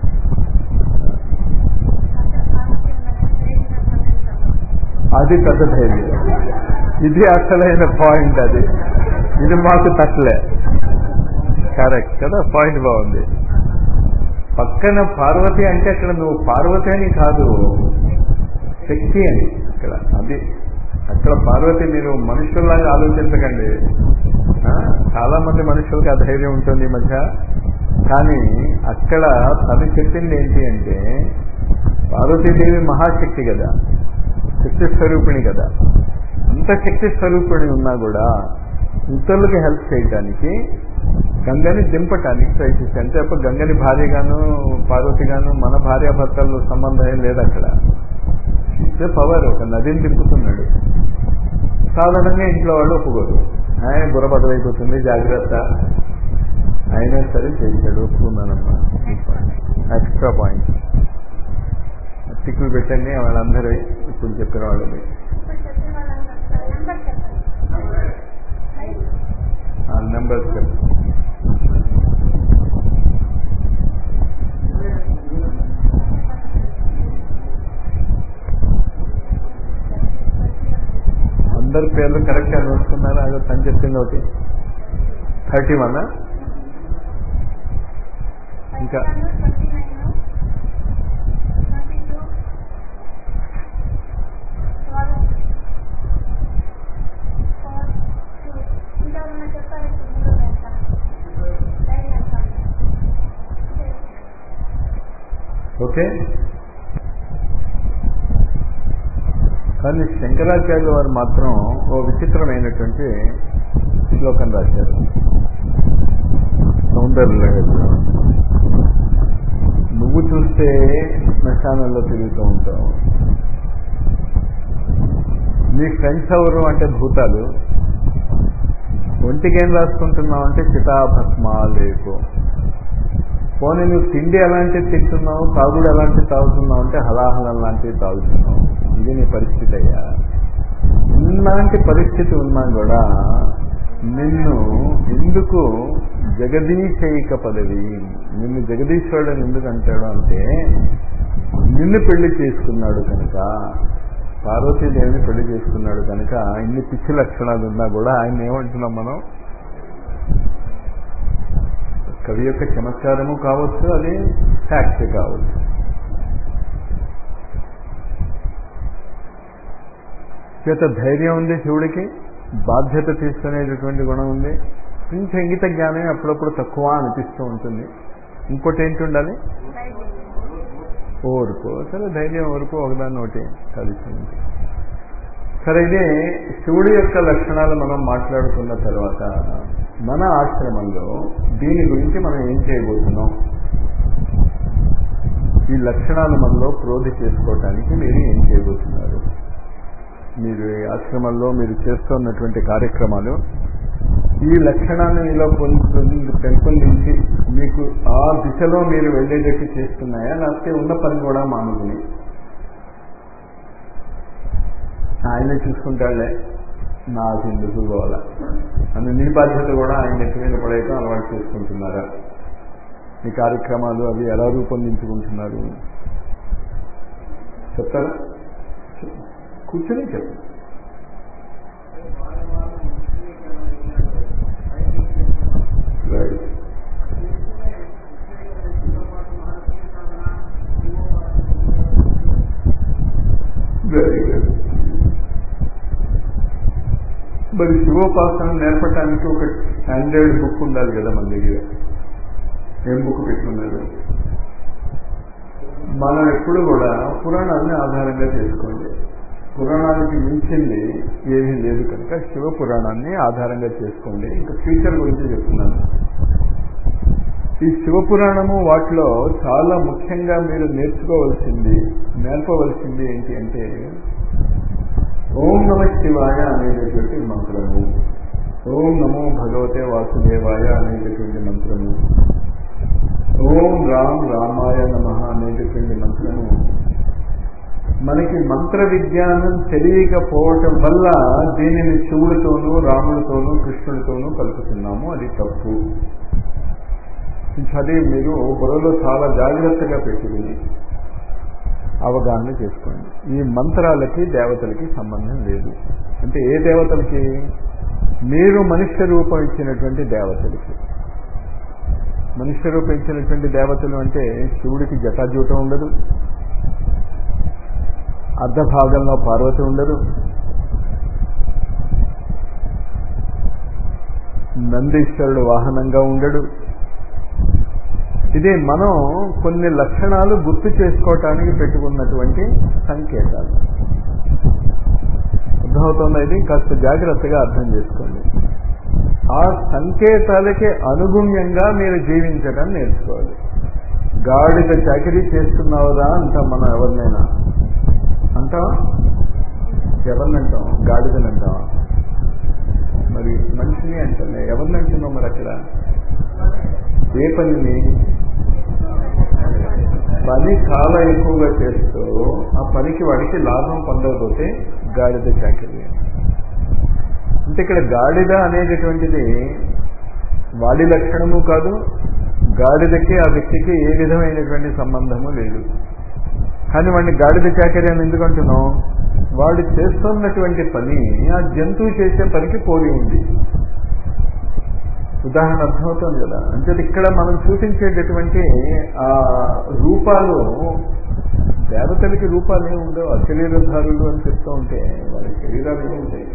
అది పెద్ద ధైర్యం ఇది అసలైన పాయింట్ అది ఇది మాకు తట్టలే కరెక్ట్ కదా పాయింట్ బాగుంది పక్కన పార్వతి అంటే అక్కడ నువ్వు పార్వతి అని కాదు శక్తి అని ఇక్కడ అది అక్కడ పార్వతి మీరు మనుషుల్లాగా ఆలోచించకండి చాలా మంది మనుషులకి ఆ ధైర్యం ఉంటుంది ఈ మధ్య కానీ అక్కడ తను చెప్పింది ఏంటి అంటే పార్వతీదేవి మహాశక్తి కదా శక్తి స్వరూపిణి కదా అంత శక్తి స్వరూపిణి ఉన్నా కూడా ఇతరులకి హెల్ప్ చేయడానికి గంగని దింపటానికి ప్రయత్నించి అంటే అప్పుడు గంగని భార్యగాను పార్వతిగాను మన భార్యాభర్తల సంబంధం ఏం లేదు అక్కడ ఇస్తే పవర్ ఒక నదిని దింపుతున్నాడు సాధారణంగా ఇంట్లో వాళ్ళు ఒప్పుకోరు ఆయన బుర్రబద్దలైపోతుంది జాగ్రత్త అయినా సరే చేశాడు ఒప్పుకున్నానమ్మా ఎక్స్ట్రా పాయింట్ టిక్కులు పెట్టండి వాళ్ళందరూ ఇప్పుడు చెప్పిన వాళ్ళని నెంబర్స్ చెప్పండి అందరి పేర్లు కరెక్ట్గా నోచుకున్నారా అదో తను చెప్పింది ఒకటి థర్టీ వన్ ఇంకా ఓకే కానీ శంకరాచార్యుల వారు మాత్రం ఓ విచిత్రమైనటువంటి శ్లోకం రాశారు సౌందర్య నువ్వు చూస్తే శ్మశానంలో తిరుగుతూ ఉంటావు నీ ఫ్రెండ్స్ ఎవరు అంటే భూతాలు ఒంటికి ఏం రాసుకుంటున్నావు అంటే చితాభస్మాలేకు పోనీ నువ్వు తిండి ఎలాంటివి తింటున్నావు తాగుడు ఎలాంటివి తాగుతున్నావు అంటే హలాహలం లాంటివి తాగుతున్నావు ఇది నీ పరిస్థితి అయ్యా ఇలాంటి పరిస్థితి ఉన్నా కూడా నిన్ను ఎందుకు జగదీశైక పదవి నిన్ను జగదీశ్వరుడు ఎందుకు అంటాడు అంటే నిన్ను పెళ్లి చేసుకున్నాడు కనుక పార్వతీదేవిని పెళ్లి చేసుకున్నాడు కనుక ఇన్ని పిచ్చి లక్షణాలు ఉన్నా కూడా ఆయన ఏమంటున్నాం మనం కవి యొక్క చమత్కారము కావచ్చు అది ఫ్యాక్ట్ కావచ్చు చేత ధైర్యం ఉంది శివుడికి బాధ్యత తీసుకునేటటువంటి గుణం ఉంది కొంచెం ఇంగిత జ్ఞానం అప్పుడప్పుడు తక్కువ అనిపిస్తూ ఉంటుంది ఇంకోటి ఏంటి ఉండాలి ఓర్పు సరే ధైర్యం ఓర్పు ఒకదాన్ని ఒకటి కలిసి ఉంది సరే ఇదే శివుడి యొక్క లక్షణాలు మనం మాట్లాడుకున్న తర్వాత మన ఆశ్రమంలో దీని గురించి మనం ఏం చేయబోతున్నాం ఈ లక్షణాలు మనలో ప్రోధి చేసుకోవటానికి మీరు ఏం చేయబోతున్నారు మీరు ఈ ఆశ్రమంలో మీరు చేస్తున్నటువంటి కార్యక్రమాలు ఈ లక్షణాన్ని మీలో పెంపొందించి మీకు ఆ దిశలో మీరు వెళ్ళేటట్టు చేస్తున్నాయా లేకపోతే ఉన్న పని కూడా మానుకుని ఆయనే చూసుకుంటాడులే నాకు ఎందుకు పోవాలా అని నీ బాధ్యత కూడా ఆయన నెత్తి మీద పడేయటం అలవాటు చేసుకుంటున్నారా మీ కార్యక్రమాలు అవి ఎలా రూపొందించుకుంటున్నారు చెప్తారా కూర్చొని చెప్పు రైట్ వెరీ గుడ్ మరి శివోపాసన నేర్పడానికి ఒక స్టాండర్డ్ బుక్ ఉండాలి కదా మన దగ్గర ఏం బుక్ పెట్టుకున్నారు మనం ఎప్పుడు కూడా పురాణాన్ని ఆధారంగా చేసుకోండి పురాణానికి మించింది ఏమీ లేదు కనుక శివ పురాణాన్ని ఆధారంగా చేసుకోండి ఇంకా ఫ్యూచర్ గురించి చెప్తున్నాను ఈ శివపురాణము వాటిలో చాలా ముఖ్యంగా మీరు నేర్చుకోవాల్సింది నేర్పవలసింది ఏంటి అంటే ఓం నమ శివాయ అనేటటువంటి మంత్రము ఓం నమో భగవతే వాసుదేవాయ అనేటటువంటి మంత్రము ఓం రామ్ రామాయ నమ అనేటటువంటి మంత్రము మనకి మంత్ర విజ్ఞానం తెలియకపోవటం వల్ల దీనిని శివుడితోనూ రాముడితోనూ కృష్ణుడితోనూ కలుపుతున్నాము అది తప్పు చదివి మీరు బుర్రలో చాలా జాగ్రత్తగా పెట్టుకుని అవగాహన చేసుకోండి ఈ మంత్రాలకి దేవతలకి సంబంధం లేదు అంటే ఏ దేవతలకి మీరు మనుష్య రూపం ఇచ్చినటువంటి దేవతలకి మనుష్య రూపం ఇచ్చినటువంటి దేవతలు అంటే శివుడికి జటాజూటం ఉండదు అర్ధ భాగంలో పార్వతి ఉండదు నందీశ్వరుడు వాహనంగా ఉండడు ఇది మనం కొన్ని లక్షణాలు గుర్తు చేసుకోవటానికి పెట్టుకున్నటువంటి సంకేతాలు అర్థమవుతుంది ఇది కాస్త జాగ్రత్తగా అర్థం చేసుకోండి ఆ సంకేతాలకి అనుగుణ్యంగా మీరు జీవించడం నేర్చుకోవాలి గాడిద చాకరీ చేస్తున్నావురా అంటాం మనం ఎవరినైనా అంటావా ఎవరిని అంటాం గాడిదని అంటావా మరి మనిషిని అంటానే ఎవరిని అంటున్నాం మరి అక్కడ ఏ పనిని పని చాలా ఎక్కువగా చేస్తూ ఆ పనికి వాడికి లాభం పొందకపోతే గాడిద చాకరీ అంటే ఇక్కడ గాడిద అనేటటువంటిది వాడి లక్షణము కాదు గాడిదకి ఆ వ్యక్తికి ఏ విధమైనటువంటి సంబంధము లేదు కానీ వాడిని గాడిద చాకరీ అని ఎందుకంటున్నాం వాడు చేస్తున్నటువంటి పని ఆ జంతువు చేసే పనికి పోలి ఉంది ఉదాహరణ అర్థమవుతుంది కదా అంటే ఇక్కడ మనం చూపించేటటువంటి ఆ రూపాలు దేవతలకి రూపాలు ఏమి ఉండవు అశరీరధారులు అని చెప్తూ ఉంటే వాళ్ళ శరీరాలు ఏమి ఉంటాయి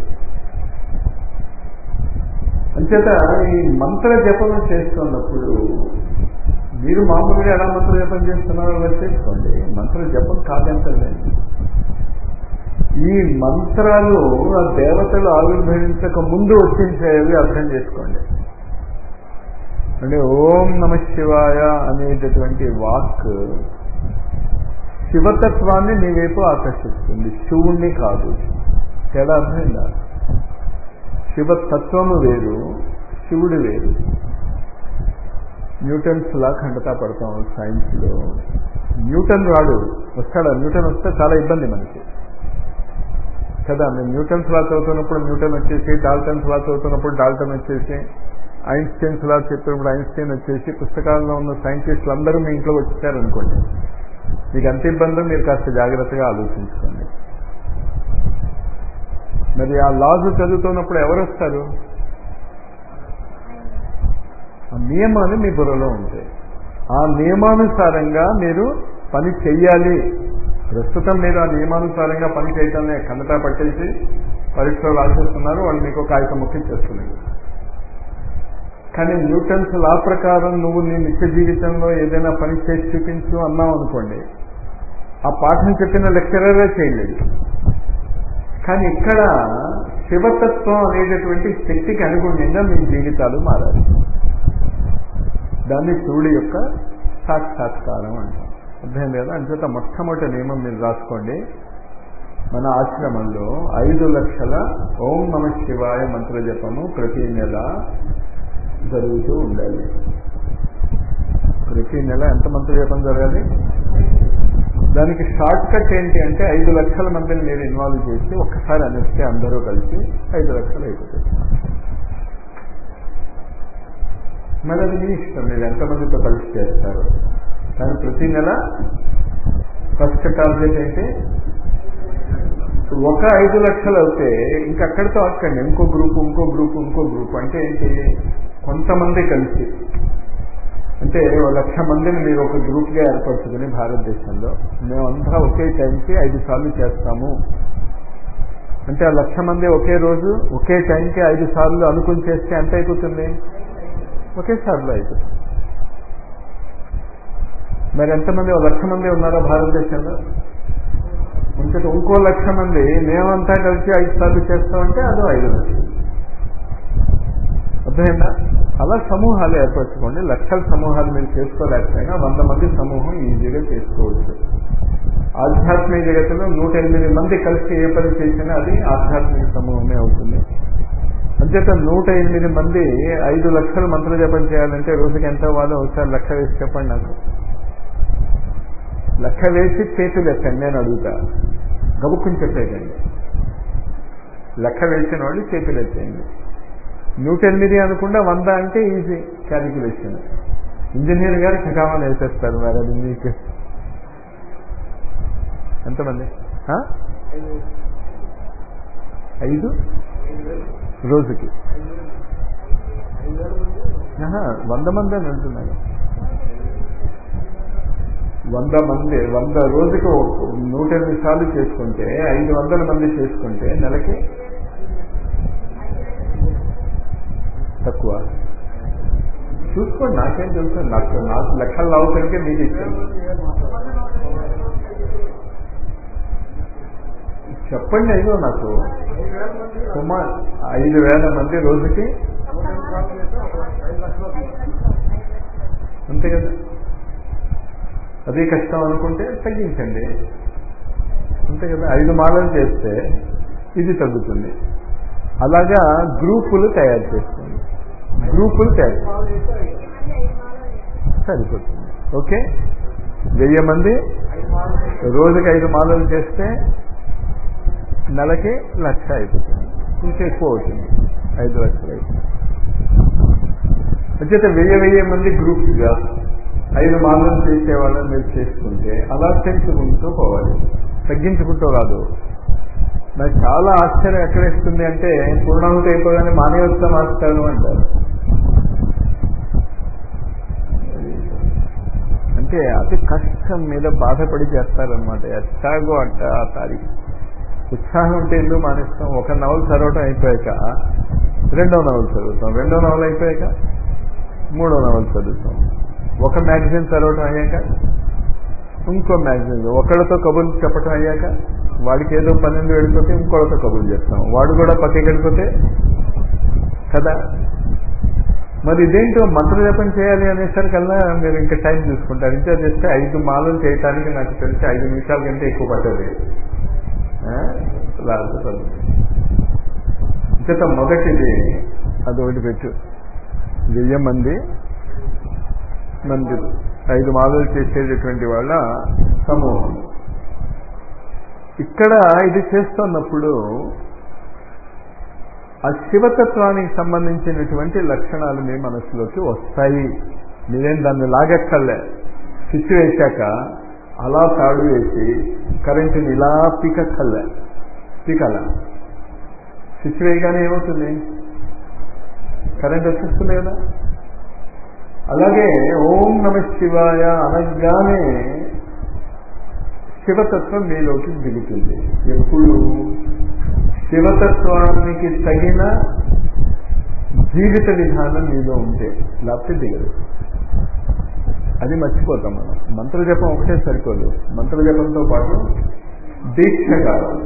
అంచేత ఈ మంత్ర జపం చేస్తున్నప్పుడు మీరు మామూలుగా ఎలా మంత్ర జపం చేస్తున్నారో అలా చేసుకోండి మంత్ర జపం కాదంటలేదు ఈ మంత్రాలు ఆ దేవతలు ఆవిర్భవించక ముందు వచ్చించేవి అర్థం చేసుకోండి అంటే ఓం నమ శివాయ అనేటటువంటి వాక్ శివతత్వాన్ని నీ వైపు ఆకర్షిస్తుంది శివుణ్ణి కాదు తేడా అర్థమైందా శివతత్వము వేరు శివుడు వేరు న్యూటన్స్ లా ఖండతా పడతాం సైన్స్ లో న్యూటన్ రాడు వస్తాడా న్యూటన్ వస్తే చాలా ఇబ్బంది మనకి కదా మేము న్యూటన్స్ లా చదువుతున్నప్పుడు న్యూటన్ వచ్చేసి డాల్టన్స్ లా చదువుతున్నప్పుడు డాల్టన్ వచ్చేసి ఐన్స్టైన్స్ లా చెప్పినప్పుడు ఐన్స్టైన్ వచ్చేసి పుస్తకాల్లో ఉన్న సైంటిస్టులు అందరూ మీ ఇంట్లో వచ్చారనుకోండి మీకు అంత ఇబ్బంది మీరు కాస్త జాగ్రత్తగా ఆలోచించుకోండి మరి ఆ లాజ్ చదువుతున్నప్పుడు ఎవరు వస్తారు ఆ నియమాలు మీ బుర్రలో ఉంటాయి ఆ నియమానుసారంగా మీరు పని చెయ్యాలి ప్రస్తుతం మీరు ఆ నియమానుసారంగా పని చేయటాన్ని కన్నటా పట్టేసి పరీక్షలు రాసేస్తున్నారు వాళ్ళు మీకు కాగితం ముఖ్యం చేస్తున్నారు కానీ న్యూటన్స్ లా ప్రకారం నువ్వు నీ నిత్య జీవితంలో ఏదైనా పని చేసి చూపించు అన్నావు అనుకోండి ఆ పాఠం చెప్పిన లెక్చరరే చేయలేదు కానీ ఇక్కడ శివతత్వం అనేటటువంటి శక్తికి అనుగుణ్యంగా మీ జీవితాలు మారాలి దాన్ని శివుడి యొక్క సాక్షాత్కారం అంటాం అర్థం లేదా అంచేత మొట్టమొదటి నియమం మీరు రాసుకోండి మన ఆశ్రమంలో ఐదు లక్షల ఓం నమ శివాయ మంత్ర జపము ప్రతి నెల జరుగుతూ ఉండాలి ప్రతి నెల ఎంత మంత్ర జపం జరగాలి దానికి షార్ట్ కట్ ఏంటి అంటే ఐదు లక్షల మందిని మీరు ఇన్వాల్వ్ చేసి ఒక్కసారి అనిస్తే అందరూ కలిసి ఐదు లక్షలు అయిపోతుంది మరి అది మీ ఇష్టం మీరు ఎంతమందితో కలిసి చేస్తారు కానీ ప్రతి నెల ఫస్ట్ టార్గెట్ ఏంటి ఒక ఐదు లక్షలు అవుతే ఇంక అక్కడితో అక్కండి ఇంకో గ్రూప్ ఇంకో గ్రూప్ ఇంకో గ్రూప్ అంటే ఏంటి కొంతమంది కలిసి అంటే ఒక లక్ష మందిని మీరు ఒక గ్రూప్గా ఏర్పరచుకుని భారతదేశంలో మేమంతా ఒకే టైంకి ఐదు సార్లు చేస్తాము అంటే ఆ లక్ష మంది ఒకే రోజు ఒకే టైంకి ఐదు సార్లు అనుకుని చేస్తే ఎంత అయిపోతుంది ఒకేసారిలో అయిపోతుంది మరి ఎంతమంది ఒక లక్ష మంది ఉన్నారా భారతదేశంలో ఉంటే ఇంకో లక్ష మంది మేమంతా కలిసి ఐదు సార్లు చేస్తామంటే అదో ఐదు లక్షలు అర్థమైందా అలా సమూహాలు ఏర్పరచుకోండి లక్షల సమూహాలు మీరు చేసుకోలేకపోయినా వంద మంది సమూహం ఈజీగా చేసుకోవచ్చు ఆధ్యాత్మిక జగత్తులో నూట ఎనిమిది మంది కలిసి ఏ పని చేసినా అది ఆధ్యాత్మిక సమూహమే అవుతుంది అంచేత నూట ఎనిమిది మంది ఐదు లక్షల మంత్ర జపం చేయాలంటే రోజుకి ఎంత వాదో ఒకసారి లెక్క వేసి చెప్పండి నాకు లెక్క వేసి చేతులు ఎత్తండి నేను అడుగుతా గబుక్కుని చెప్పేదండి లెక్క వేసిన వాళ్ళు చేతులు ఎత్తేయండి నూట ఎనిమిది అనుకుండా వంద అంటే ఈజీ క్యాలిక్యులేషన్ ఇంజనీర్ గారు ఠకామని వేసేస్తారు మరి అది మీకు ఎంతమంది ఐదు రోజుకి వంద మంది అని అంటున్నాను వంద మంది వంద రోజుకు నూట ఎనిమిది సార్లు చేసుకుంటే ఐదు వందల మంది చేసుకుంటే నెలకి తక్కువ చూసుకోండి నాకేం తెలుసు నాకు నాకు లెక్కలు లావుతానికే మీకు ఇచ్చాను చెప్పండి ఐదో నాకు సుమారు ఐదు వేల మంది రోజుకి అంతే కదా అదే కష్టం అనుకుంటే తగ్గించండి అంతే కదా ఐదు మాలలు చేస్తే ఇది తగ్గుతుంది అలాగా గ్రూపులు తయారు చేసుకోండి గ్రూపులు తయారు సరిపోతుంది ఓకే వెయ్యి మంది రోజుకి ఐదు మాలలు చేస్తే నెలకి లక్ష అయిపోతుంది ఇంకా ఎక్కువ అవుతుంది ఐదు లక్షలు అయిపోతుంది అంచేత వెయ్యి వెయ్యి మంది గ్రూప్స్గా ఐదు మాలలు చేసే వాళ్ళని మీరు చేసుకుంటే అలా పెంచుకుంటూ పోవాలి తగ్గించుకుంటూ రాదు నాకు చాలా ఆశ్చర్యం ఎక్కడేస్తుంది అంటే పూర్ణాహుతి అయిపోగానే మానవత్వ మాస్టారు అంటారు అంటే అతి కష్టం మీద బాధపడి చేస్తారనమాట ఎట్టాగో అట్ట ఆ తారీఖు ఉత్సాహం ఉంటే ఎందుకు మానేస్తాం ఒక నవలు చదవటం అయిపోయాక రెండో నవలు చదువుతాం రెండో నవలు అయిపోయాక మూడో నవలు చదువుతాం ఒక మ్యాగజైన్ చదవటం అయ్యాక ఇంకో మ్యాగజైన్ ఒకళ్ళతో కబుర్లు చెప్పటం అయ్యాక వాడికి ఏదో పన్నెండు వెళ్ళిపోతే ఇంకోళ్ళతో కబుర్లు చేస్తాం వాడు కూడా పక్కకి వెళ్ళిపోతే కదా మరి ఇదేంటో మంత్రజపం చేయాలి అనేసరికల్లా మీరు ఇంకా టైం చూసుకుంటారు ఇంకా చేస్తే ఐదు మాలలు చేయటానికి నాకు తెలిసి ఐదు నిమిషాల కంటే ఎక్కువ పట్టదు ఇంత మొదటిది అదొకటి పెట్టు వెయ్యి మంది మంది ఐదు మాలలు చేసేటటువంటి వాళ్ళ సమూహం ఇక్కడ ఇది చేస్తున్నప్పుడు ఆ శివతత్వానికి సంబంధించినటువంటి లక్షణాలు మీ మనసులోకి వస్తాయి మీరేం దాన్ని లాగక్కర్లే స్విచ్ వేశాక అలా తాడు వేసి కరెంటుని ఇలా పీకక్కర్లే పీకాల స్విచ్ వేయగానే ఏమవుతుంది కరెంట్ వచ్చేస్తుంది కదా అలాగే ఓం నమ శివాయ అనగానే శివతత్వం మీలోకి దిగుతుంది ఎప్పుడు శివతత్వానికి తగిన జీవిత విధానం మీలో ఉంటే లేకపోతే దిగదు అది మర్చిపోతాం మనం మంత్ర జపం ఒకటే సరిపోదు మంత్ర జపంతో పాటు దీక్ష కావాలి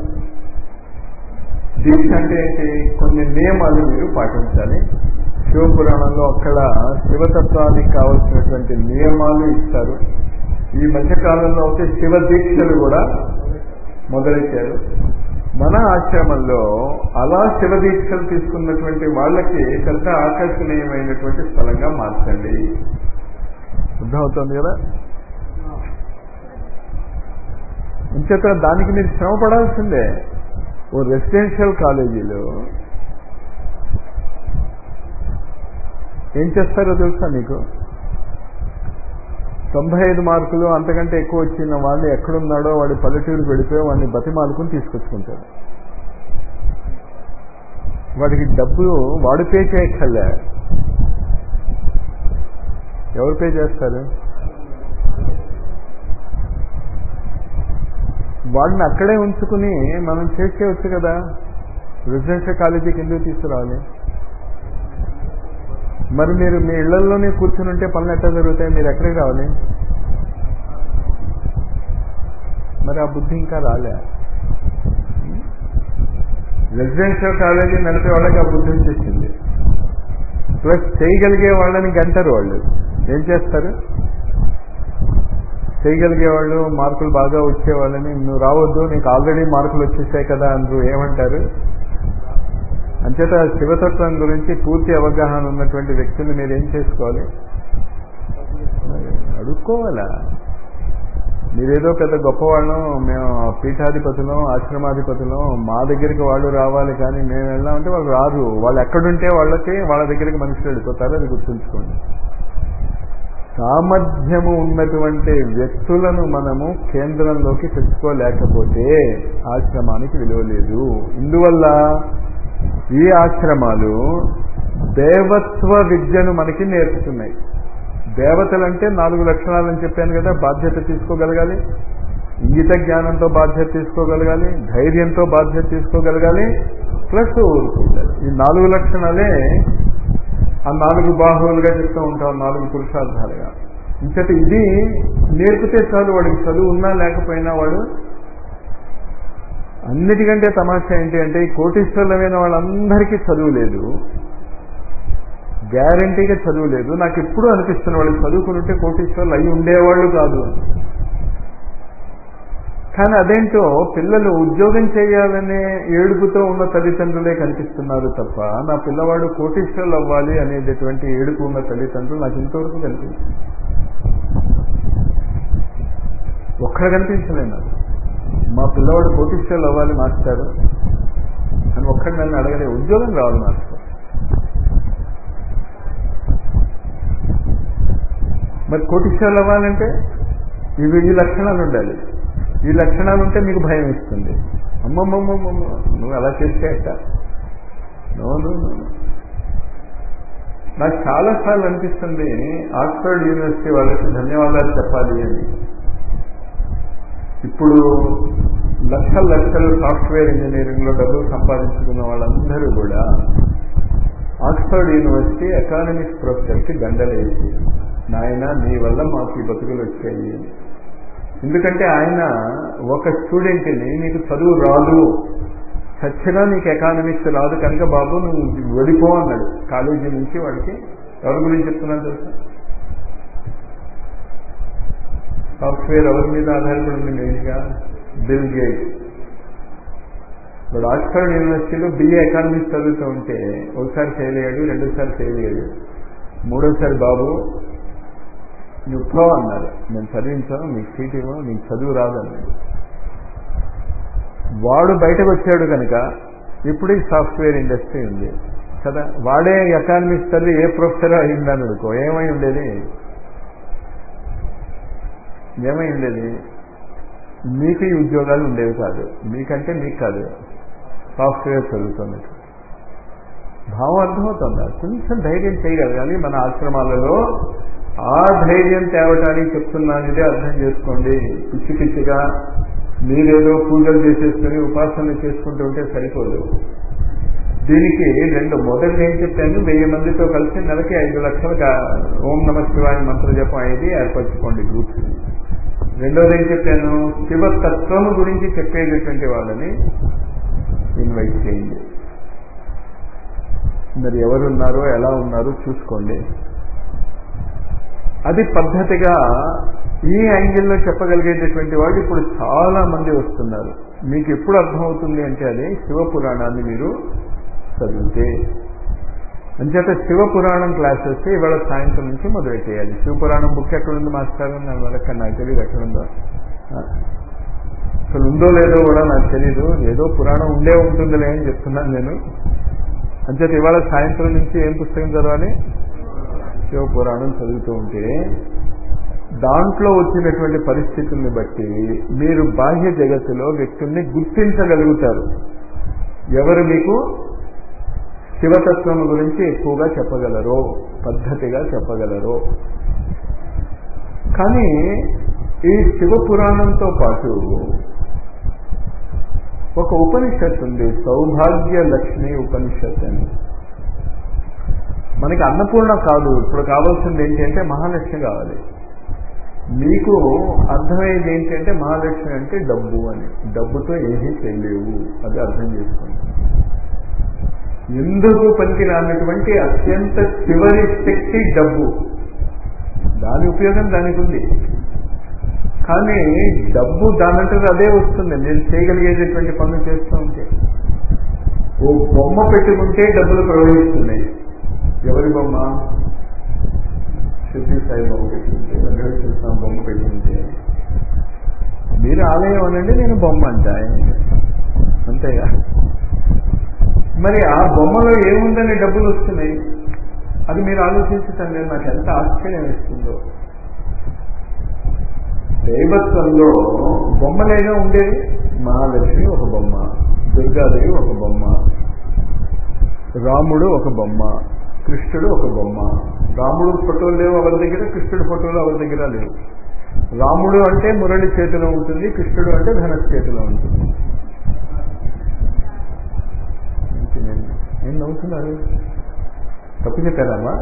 దీక్ష అంటే ఏంటి కొన్ని నియమాలు మీరు పాటించాలి శివపురాణంలో అక్కడ శివతత్వానికి కావలసినటువంటి నియమాలు ఇస్తారు ఈ మధ్యకాలంలో అయితే శివ దీక్షలు కూడా మొదలెట్టారు మన ఆశ్రమంలో అలా శివ దీక్షలు తీసుకున్నటువంటి వాళ్ళకి పెద్ద ఆకర్షణీయమైనటువంటి స్థలంగా మార్చండి అర్థమవుతుంది కదా ఇంచేత దానికి మీరు శ్రమ పడాల్సిందే ఓ రెసిడెన్షియల్ కాలేజీలో ఏం చేస్తారో తెలుసా నీకు తొంభై ఐదు మార్కులు అంతకంటే ఎక్కువ వచ్చిన వాడిని ఎక్కడున్నాడో వాడి పల్లెటూరు పెడితే వాడిని బతిమాలుకుని తీసుకొచ్చుకుంటాడు వాడికి డబ్బు వాడు పే చేయక్కర్లే ఎవరు పే చేస్తారు వాడిని అక్కడే ఉంచుకుని మనం చేసేయచ్చు కదా రెసిడెన్షియల్ కాలేజీకి ఎందుకు తీసుకురావాలి మరి మీరు మీ ఇళ్లలోనే కూర్చుని ఉంటే పనులు ఎట్లా జరుగుతాయి మీరు ఎక్కడికి రావాలి మరి ఆ బుద్ధి ఇంకా రాలే రెసిడెన్షియల్ కాలేజీ నడిపే వాళ్ళకి ఆ బుద్ధి వచ్చేసింది ప్లస్ చేయగలిగే వాళ్ళని గంటారు వాళ్ళు ఏం చేస్తారు చేయగలిగే వాళ్ళు మార్కులు బాగా వచ్చే వాళ్ళని నువ్వు రావద్దు నీకు ఆల్రెడీ మార్కులు వచ్చేసాయి కదా అందరూ ఏమంటారు అంచేత శివతత్వం గురించి పూర్తి అవగాహన ఉన్నటువంటి వ్యక్తులు మీరు ఏం చేసుకోవాలి అడుక్కోవాలా మీరేదో పెద్ద గొప్పవాళ్ళం మేము పీఠాధిపతులం ఆశ్రమాధిపతులం మా దగ్గరికి వాళ్ళు రావాలి కానీ మేము వెళ్ళామంటే వాళ్ళు రారు వాళ్ళు ఎక్కడుంటే వాళ్ళకి వాళ్ళ దగ్గరికి మనుషులు వెళ్ళిపోతారు అది గుర్తుంచుకోండి సామర్థ్యము ఉన్నటువంటి వ్యక్తులను మనము కేంద్రంలోకి తెచ్చుకోలేకపోతే ఆశ్రమానికి విలువ లేదు ఇందువల్ల ఈ ఆశ్రమాలు దేవత్వ విద్యను మనకి నేర్పుతున్నాయి దేవతలంటే నాలుగు లక్షణాలని చెప్పాను కదా బాధ్యత తీసుకోగలగాలి ఇంగిత జ్ఞానంతో బాధ్యత తీసుకోగలగాలి ధైర్యంతో బాధ్యత తీసుకోగలగాలి ప్లస్ ఊరుకుంటారు ఈ నాలుగు లక్షణాలే ఆ నాలుగు బాహువులుగా చెప్తూ ఉంటాం నాలుగు పురుషార్థాలుగా ఇంకట ఇది నేర్పితే చాలు వాడికి చదువు ఉన్నా లేకపోయినా వాడు అన్నిటికంటే తమాషా ఏంటి అంటే ఈ కోటీశ్వరులమైన వాళ్ళందరికీ చదువు లేదు గ్యారంటీగా చదువు లేదు నాకు ఎప్పుడు అనిపిస్తున్న వాళ్ళు చదువుకుని ఉంటే కోటీశ్వర్లు అయి ఉండేవాళ్ళు కాదు కానీ అదేంటో పిల్లలు ఉద్యోగం చేయాలనే ఏడుపుతో ఉన్న తల్లిదండ్రులే కనిపిస్తున్నారు తప్ప నా పిల్లవాడు కోటీశ్వర్లు అవ్వాలి అనేటటువంటి ఏడుపు ఉన్న తల్లిదండ్రులు నాకు ఇంతవరకు కనిపించింది ఒక్కడ కనిపించలేదు నాకు మా పిల్లవాడు కోటీశ్వర్లు అవ్వాలి మాస్టారు అని ఒక్కడు నన్ను అడగలే ఉద్యోగం రావాలి మాస్టర్ మరి కోటీశ్వర్లు అవ్వాలంటే ఇవి ఈ లక్షణాలు ఉండాలి ఈ లక్షణాలు ఉంటే మీకు భయం ఇస్తుంది అమ్మమ్మమ్మమ్మ నువ్వు అలా చేస్తే అట్ట నో నో నో నాకు చాలాసార్లు అనిపిస్తుంది ఆక్స్ఫర్డ్ యూనివర్సిటీ వాళ్ళకి ధన్యవాదాలు చెప్పాలి అని ఇప్పుడు లక్షల లక్షలు సాఫ్ట్వేర్ ఇంజనీరింగ్ లో డబ్బులు సంపాదించుకున్న వాళ్ళందరూ కూడా ఆక్స్ఫర్డ్ యూనివర్సిటీ ఎకానమిక్స్ ప్రొఫెసర్కి దండలేసి నాయన నీ వల్ల మాకు ఈ బతుకులు వచ్చాయి ఎందుకంటే ఆయన ఒక స్టూడెంట్ని నీకు చదువు రాదు చచ్చినా నీకు ఎకానమిక్స్ రాదు కనుక బాబు నువ్వు వెళ్ళిపో అన్నాడు కాలేజీ నుంచి వాడికి ఎవరి గురించి చెప్తున్నాను తెలుసా సాఫ్ట్వేర్ ఎవరి మీద ఆధారపడి ఉంది మెయిన్గా బిల్ గేట్ ఇప్పుడు ఆక్స్ఫర్డ్ యూనివర్సిటీలో బిఏ ఎకానమిక్స్ చదువుతూ ఉంటే ఒకసారి ఫెయిల్ అయ్యాడు రెండోసారి ఫెయిల్ అయ్యాడు మూడోసారి బాబు నువ్వు ప్రో అన్నారు నేను చదివించాను నీకు సీట్ ఇవ్వ నీకు చదువు రాదన్నాడు వాడు బయటకు వచ్చాడు కనుక ఇప్పుడు ఈ సాఫ్ట్వేర్ ఇండస్ట్రీ ఉంది కదా వాడే ఎకానమిక్స్ చదివి ఏ ప్రొఫెసర్ అయిందని అనుకో ఏమై ఉండేది ఏమై ఉండేది మీకు ఈ ఉద్యోగాలు ఉండేవి కాదు మీకంటే మీకు కాదు సాఫ్ట్వేర్ చదువుతున్నట్టు భావం అర్థమవుతుందా కొంచెం ధైర్యం చేయగలగాలి మన ఆశ్రమాలలో ఆ ధైర్యం తేవటానికి చెప్తున్నాను ఇదే అర్థం చేసుకోండి పిచ్చి పిచ్చిగా మీరేదో పూజలు చేసేసుకుని ఉపాసన చేసుకుంటూ ఉంటే సరిపోదు దీనికి రెండు మొదటి ఏం చెప్పాను వెయ్యి మందితో కలిసి నెలకి ఐదు లక్షలు ఓం నమ శివాయ మంత్ర జపం అనేది ఏర్పరచుకోండి గ్రూప్స్ రెండోది ఏం చెప్పాను శివతత్వము గురించి చెప్పేటటువంటి వాళ్ళని ఇన్వైట్ చేయండి మరి ఎవరున్నారో ఎలా ఉన్నారో చూసుకోండి అది పద్ధతిగా ఈ యాంగిల్లో చెప్పగలిగేటటువంటి వాళ్ళు ఇప్పుడు చాలా మంది వస్తున్నారు మీకు ఎప్పుడు అర్థమవుతుంది అంటే అది శివపురాణాన్ని మీరు చదివితే అంచేత శివపురాణం క్లాసెస్ ఇవాళ సాయంత్రం నుంచి మొదలెట్టేయాలి శివపురాణం బుక్ ఎక్కడుంది మాస్టర్ అని నన్ను అడగ నాకు తెలియదు ఎక్కడుందో అసలు ఉందో లేదో కూడా నాకు తెలియదు ఏదో పురాణం ఉండే ఉంటుందిలే అని చెప్తున్నాను నేను అంచేత ఇవాళ సాయంత్రం నుంచి ఏం పుస్తకం చదవాలి శివపురాణం చదువుతూ ఉంటే దాంట్లో వచ్చినటువంటి పరిస్థితుల్ని బట్టి మీరు బాహ్య జగత్తులో వ్యక్తుల్ని గుర్తించగలుగుతారు ఎవరు మీకు శివతత్వం గురించి ఎక్కువగా చెప్పగలరో పద్ధతిగా చెప్పగలరో కానీ ఈ శివ పురాణంతో పాటు ఒక ఉపనిషత్ ఉంది సౌభాగ్య లక్ష్మి ఉపనిషత్ అని మనకి అన్నపూర్ణ కాదు ఇప్పుడు కావాల్సింది ఏంటంటే మహాలక్ష్మి కావాలి మీకు అర్థమయ్యేది ఏంటంటే మహాలక్ష్మి అంటే డబ్బు అని డబ్బుతో ఏమీ చేయలేవు అది అర్థం చేసుకోండి ఎందుకు పనికి రానటువంటి అత్యంత చివరి శక్తి డబ్బు దాని ఉపయోగం దానికి ఉంది కానీ డబ్బు దానంటే అదే వస్తుంది నేను చేయగలిగేటటువంటి పనులు చేస్తూ ఉంటే ఓ బొమ్మ పెట్టుకుంటే డబ్బులు ప్రవహిస్తున్నాయి ఎవరి బొమ్మ సిద్ధి సాయి బొమ్మ పెట్టుకుంటే వెంకటేశ్వర స్వామి బొమ్మ పెట్టుకుంటే మీరు ఆలయం అనండి నేను బొమ్మ అంట అంతేగా మరి ఆ బొమ్మలో ఏముందని డబ్బులు వస్తున్నాయి అది మీరు ఆలోచించటండి నాకు ఎంత ఆశ్చర్యం ఇస్తుందో దైవత్వంలో బొమ్మలేగా ఉండేది మహాలక్ష్మి ఒక బొమ్మ దుర్గాదేవి ఒక బొమ్మ రాముడు ఒక బొమ్మ కృష్ణుడు ఒక బొమ్మ రాముడు ఫోటోలు లేవు ఎవరి దగ్గర కృష్ణుడు ఫోటోలు ఎవరి దగ్గర లేవు రాముడు అంటే మురళి చేతిలో ఉంటుంది కృష్ణుడు అంటే ధనస్ చేతిలో ఉంటుంది ఏం నవ్వుతున్నారు తప్పు చెప్పానమ్మా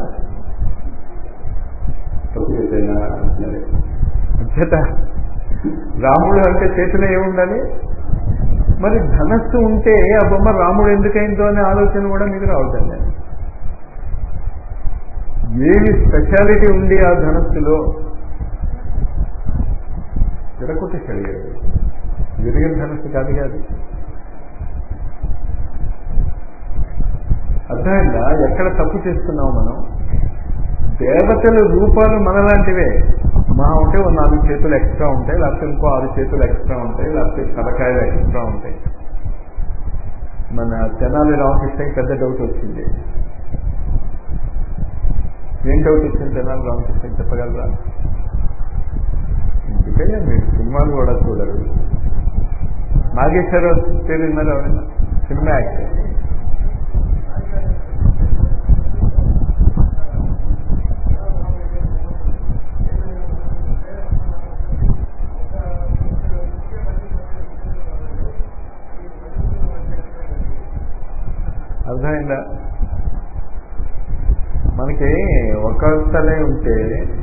తప్పు చెప్పానా సరే అంచేత రాముడు అంటే చేతిలో ఏముండాలి మరి ధనస్సు ఉంటే ఆ బొమ్మ రాముడు ఎందుకైందో అనే ఆలోచన కూడా మీకు రావటండి ఏమి స్పెషాలిటీ ఉంది ఆ ధనస్సులో తిరగొట్టేసాడు విరిగిన ధనస్సు కాదు కాదు అర్థమైందా ఎక్కడ తప్పు చేస్తున్నాం మనం దేవతల రూపాలు మనలాంటివే మా ఉంటే ఓ నాలుగు చేతులు ఎక్స్ట్రా ఉంటాయి లేకపోతే ఇంకో ఆరు చేతులు ఎక్స్ట్రా ఉంటాయి లేకపోతే తలకాయలు ఎక్స్ట్రా ఉంటాయి మన తెనాలి రామకృష్ణకి పెద్ద డౌట్ వచ్చింది ఏం డౌట్ వచ్చింది తెనాలి రామకృష్ణకి చెప్పగలరా ఎందుకంటే మీరు సినిమాలు కూడా చూడరు నాగేశ్వరరావు పేరు విన్నారు ఎవరైనా సినిమా యాక్టర్ అర్థమైందా మనకి ఒక తలే ఉంటే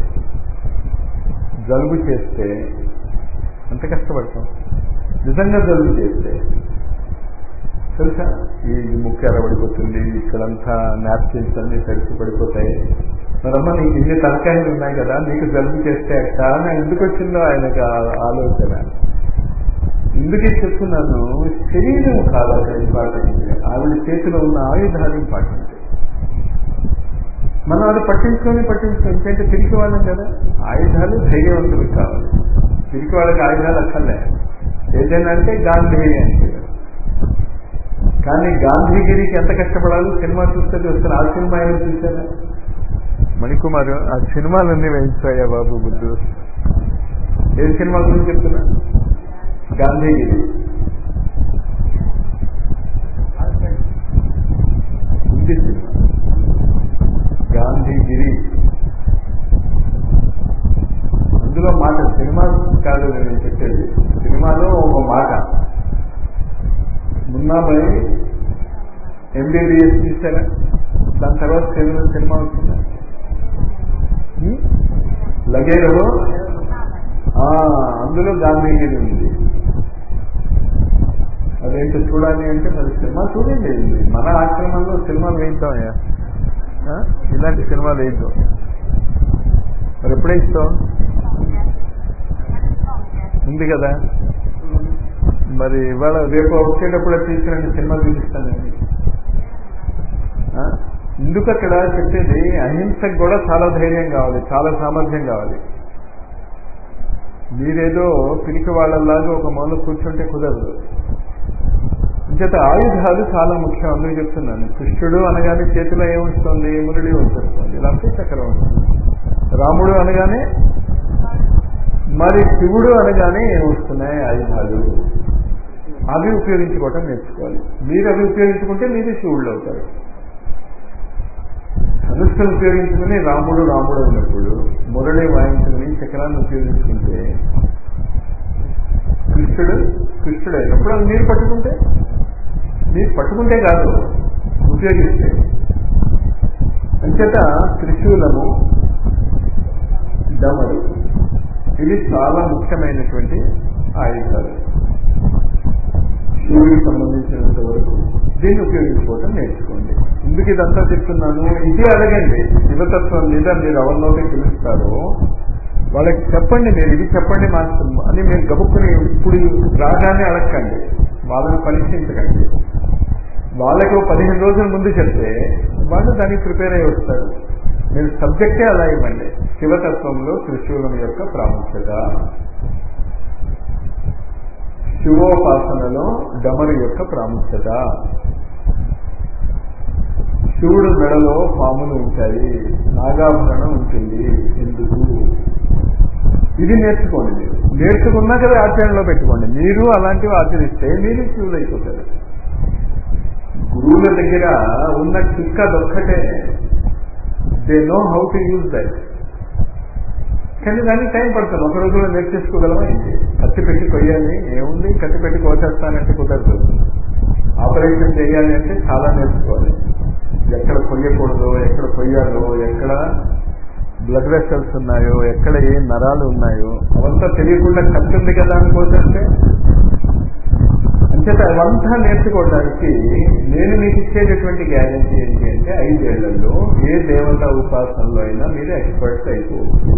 జలుబు చేస్తే అంత కష్టపడతాం నిజంగా జలుబు చేస్తే తెలుసా ఈ ముక్కు ఎరబడిపోతుంది ఇక్కడంతా నాప్కిన్స్ అన్ని తడిచి పడిపోతాయి మరమ్మ నీకు ఇన్ని తలకాయలు ఉన్నాయి కదా నీకు జలుబు చేస్తే అట్ట ఎందుకు వచ్చిందో ఆయనకు ఆలోచన ఎందుకే చెప్తున్నాను శరీరం కాదు అక్కడ ఇంపార్టెంట్ ఆవిడ చేతిలో ఉన్న ఆయుధాలు ఇంపార్టెంట్ మనం అది పట్టించుకొని పట్టించుకొని ఎందుకంటే తిరిగి వాళ్ళం కదా ఆయుధాలు ధైర్యవంతులు కావాలి తిరిగి వాళ్ళకి ఆయుధాలు అక్కర్లే ఏదైనా అంటే గాంధీ అంటే కానీ గాంధీగిరికి ఎంత కష్టపడాలి సినిమా చూస్తే చూస్తాను ఆ సినిమా ఏమో చూసాను మణికుమార్ ఆ సినిమాలన్నీ వేయించాయా బాబు బుద్ధు ఏ సినిమా గురించి చెప్తున్నా గాంధీగిరి హిందీ సినిమా గాంధీగిరి అందులో మాట సినిమా కాదు నేను చెప్పేది సినిమాలో ఒక మాట మున్నాబాయి ఎంబీబీఎస్ తీసారా దాని తర్వాత తెలుగు సినిమా వచ్చిందా హ్మ్? లగేరో ఆ, అందులో గాంధీగిరి ఉంది అదేంటో చూడాలి అంటే మరి సినిమా చూడండి మన ఆశ్రమంలో సినిమాలు వేయిద్దామయ్యా ఆ? ఇలాంటి సినిమాలు వేయిద్దాం మరి ఎప్పుడే ఇస్తాం ఉంది కదా మరి ఇవాళ రేపు వచ్చేటప్పుడు తీసుకురండి సినిమా చూపిస్తానండి ఆ? ఎందుకు అక్కడ చెప్పేది అహింసకు కూడా చాలా ధైర్యం కావాలి చాలా సామర్థ్యం కావాలి మీరేదో పిరికి వాళ్ళలాగా ఒక మూల కూర్చుంటే కుదరదు అంచేత ఆయుధాలు చాలా ముఖ్యం అందుకు చెప్తున్నాను కృష్ణుడు అనగానే చేతిలో ఏమొస్తుంది మురళి వచ్చేస్తుంది లేకపోతే చక్రం వస్తుంది రాముడు అనగానే మరి శివుడు అనగానే ఏమొస్తున్నాయి ఆయుధాలు అవి ఉపయోగించుకోవటం నేర్చుకోవాలి మీరు అవి ఉపయోగించుకుంటే మీరే శివుళ్ళు అవుతారు ధనుస్సును ఉపయోగించుకుని రాముడు రాముడు ఉన్నప్పుడు మురళి వాయించుకుని చక్రాన్ని ఉపయోగించుకుంటే కృష్ణుడు కృష్ణుడు అయినప్పుడు అది మీరు పట్టుకుంటే మీరు పట్టుకుంటే కాదు ఉపయోగిస్తే అంచేత త్రిశూలము డమరు ఇవి చాలా ముఖ్యమైనటువంటి ఆయుధాలు శివుడికి సంబంధించినంత వరకు దీన్ని ఉపయోగించుకోవటం నేర్చుకోండి ఎందుకు ఇదంతా చెప్తున్నాను ఇది అడగండి శివతత్వం మీద మీరు ఎవరినోటి పిలుస్తారో వాళ్ళకి చెప్పండి మీరు ఇది చెప్పండి మాస్టర్ అని మీరు గబుక్కుని ఇప్పుడు రాగానే అడగండి వాళ్ళని పరీక్షించకండి వాళ్ళకు పదిహేను రోజుల ముందు చెప్తే వాళ్ళు దానికి ప్రిపేర్ అయి వస్తారు మీరు సబ్జెక్టే అలా ఇవ్వండి శివతత్వంలో త్రిశూలం యొక్క ప్రాముఖ్యత శివోపాసనలో డమరు యొక్క ప్రాముఖ్యత శివుడు మెడలో పాములు ఉంటాయి నాగాభరణం ఉంటుంది ఎందుకు ఇది నేర్చుకోండి మీరు నేర్చుకున్నా కదా ఆచరణలో పెట్టుకోండి మీరు అలాంటివి ఆచరిస్తే మీరు శివులు అయిపోతారు గురువుల దగ్గర ఉన్న చిక్క దొక్కటే they know how to use that కానీ దానికి టైం పడుతుంది ఒక రోజులో నేర్చేసుకోగలమా ఏంటి కత్తి పెట్టి కొయ్యాలి ఏముంది కత్తి పెట్టి కోసేస్తానంటే కుదరదు ఆపరేషన్ చేయాలి అంటే చాలా నేర్చుకోవాలి ఎక్కడ కొయ్యకూడదు ఎక్కడ కొయ్యాలో ఎక్కడ బ్లడ్ వెసల్స్ ఉన్నాయో ఎక్కడ ఏ నరాలు ఉన్నాయో అవంతా తెలియకుండా కత్తి ఉంది కదా అని కోసేస్తే అంచేత అవంతా నేర్చుకోవడానికి నేను మీకు ఇచ్చేటటువంటి గ్యారంటీ ఏంటి అంటే ఐదేళ్లలో ఏ దేవత ఉపాసనలో అయినా మీరు ఎక్స్పర్ట్స్ అయిపోవచ్చు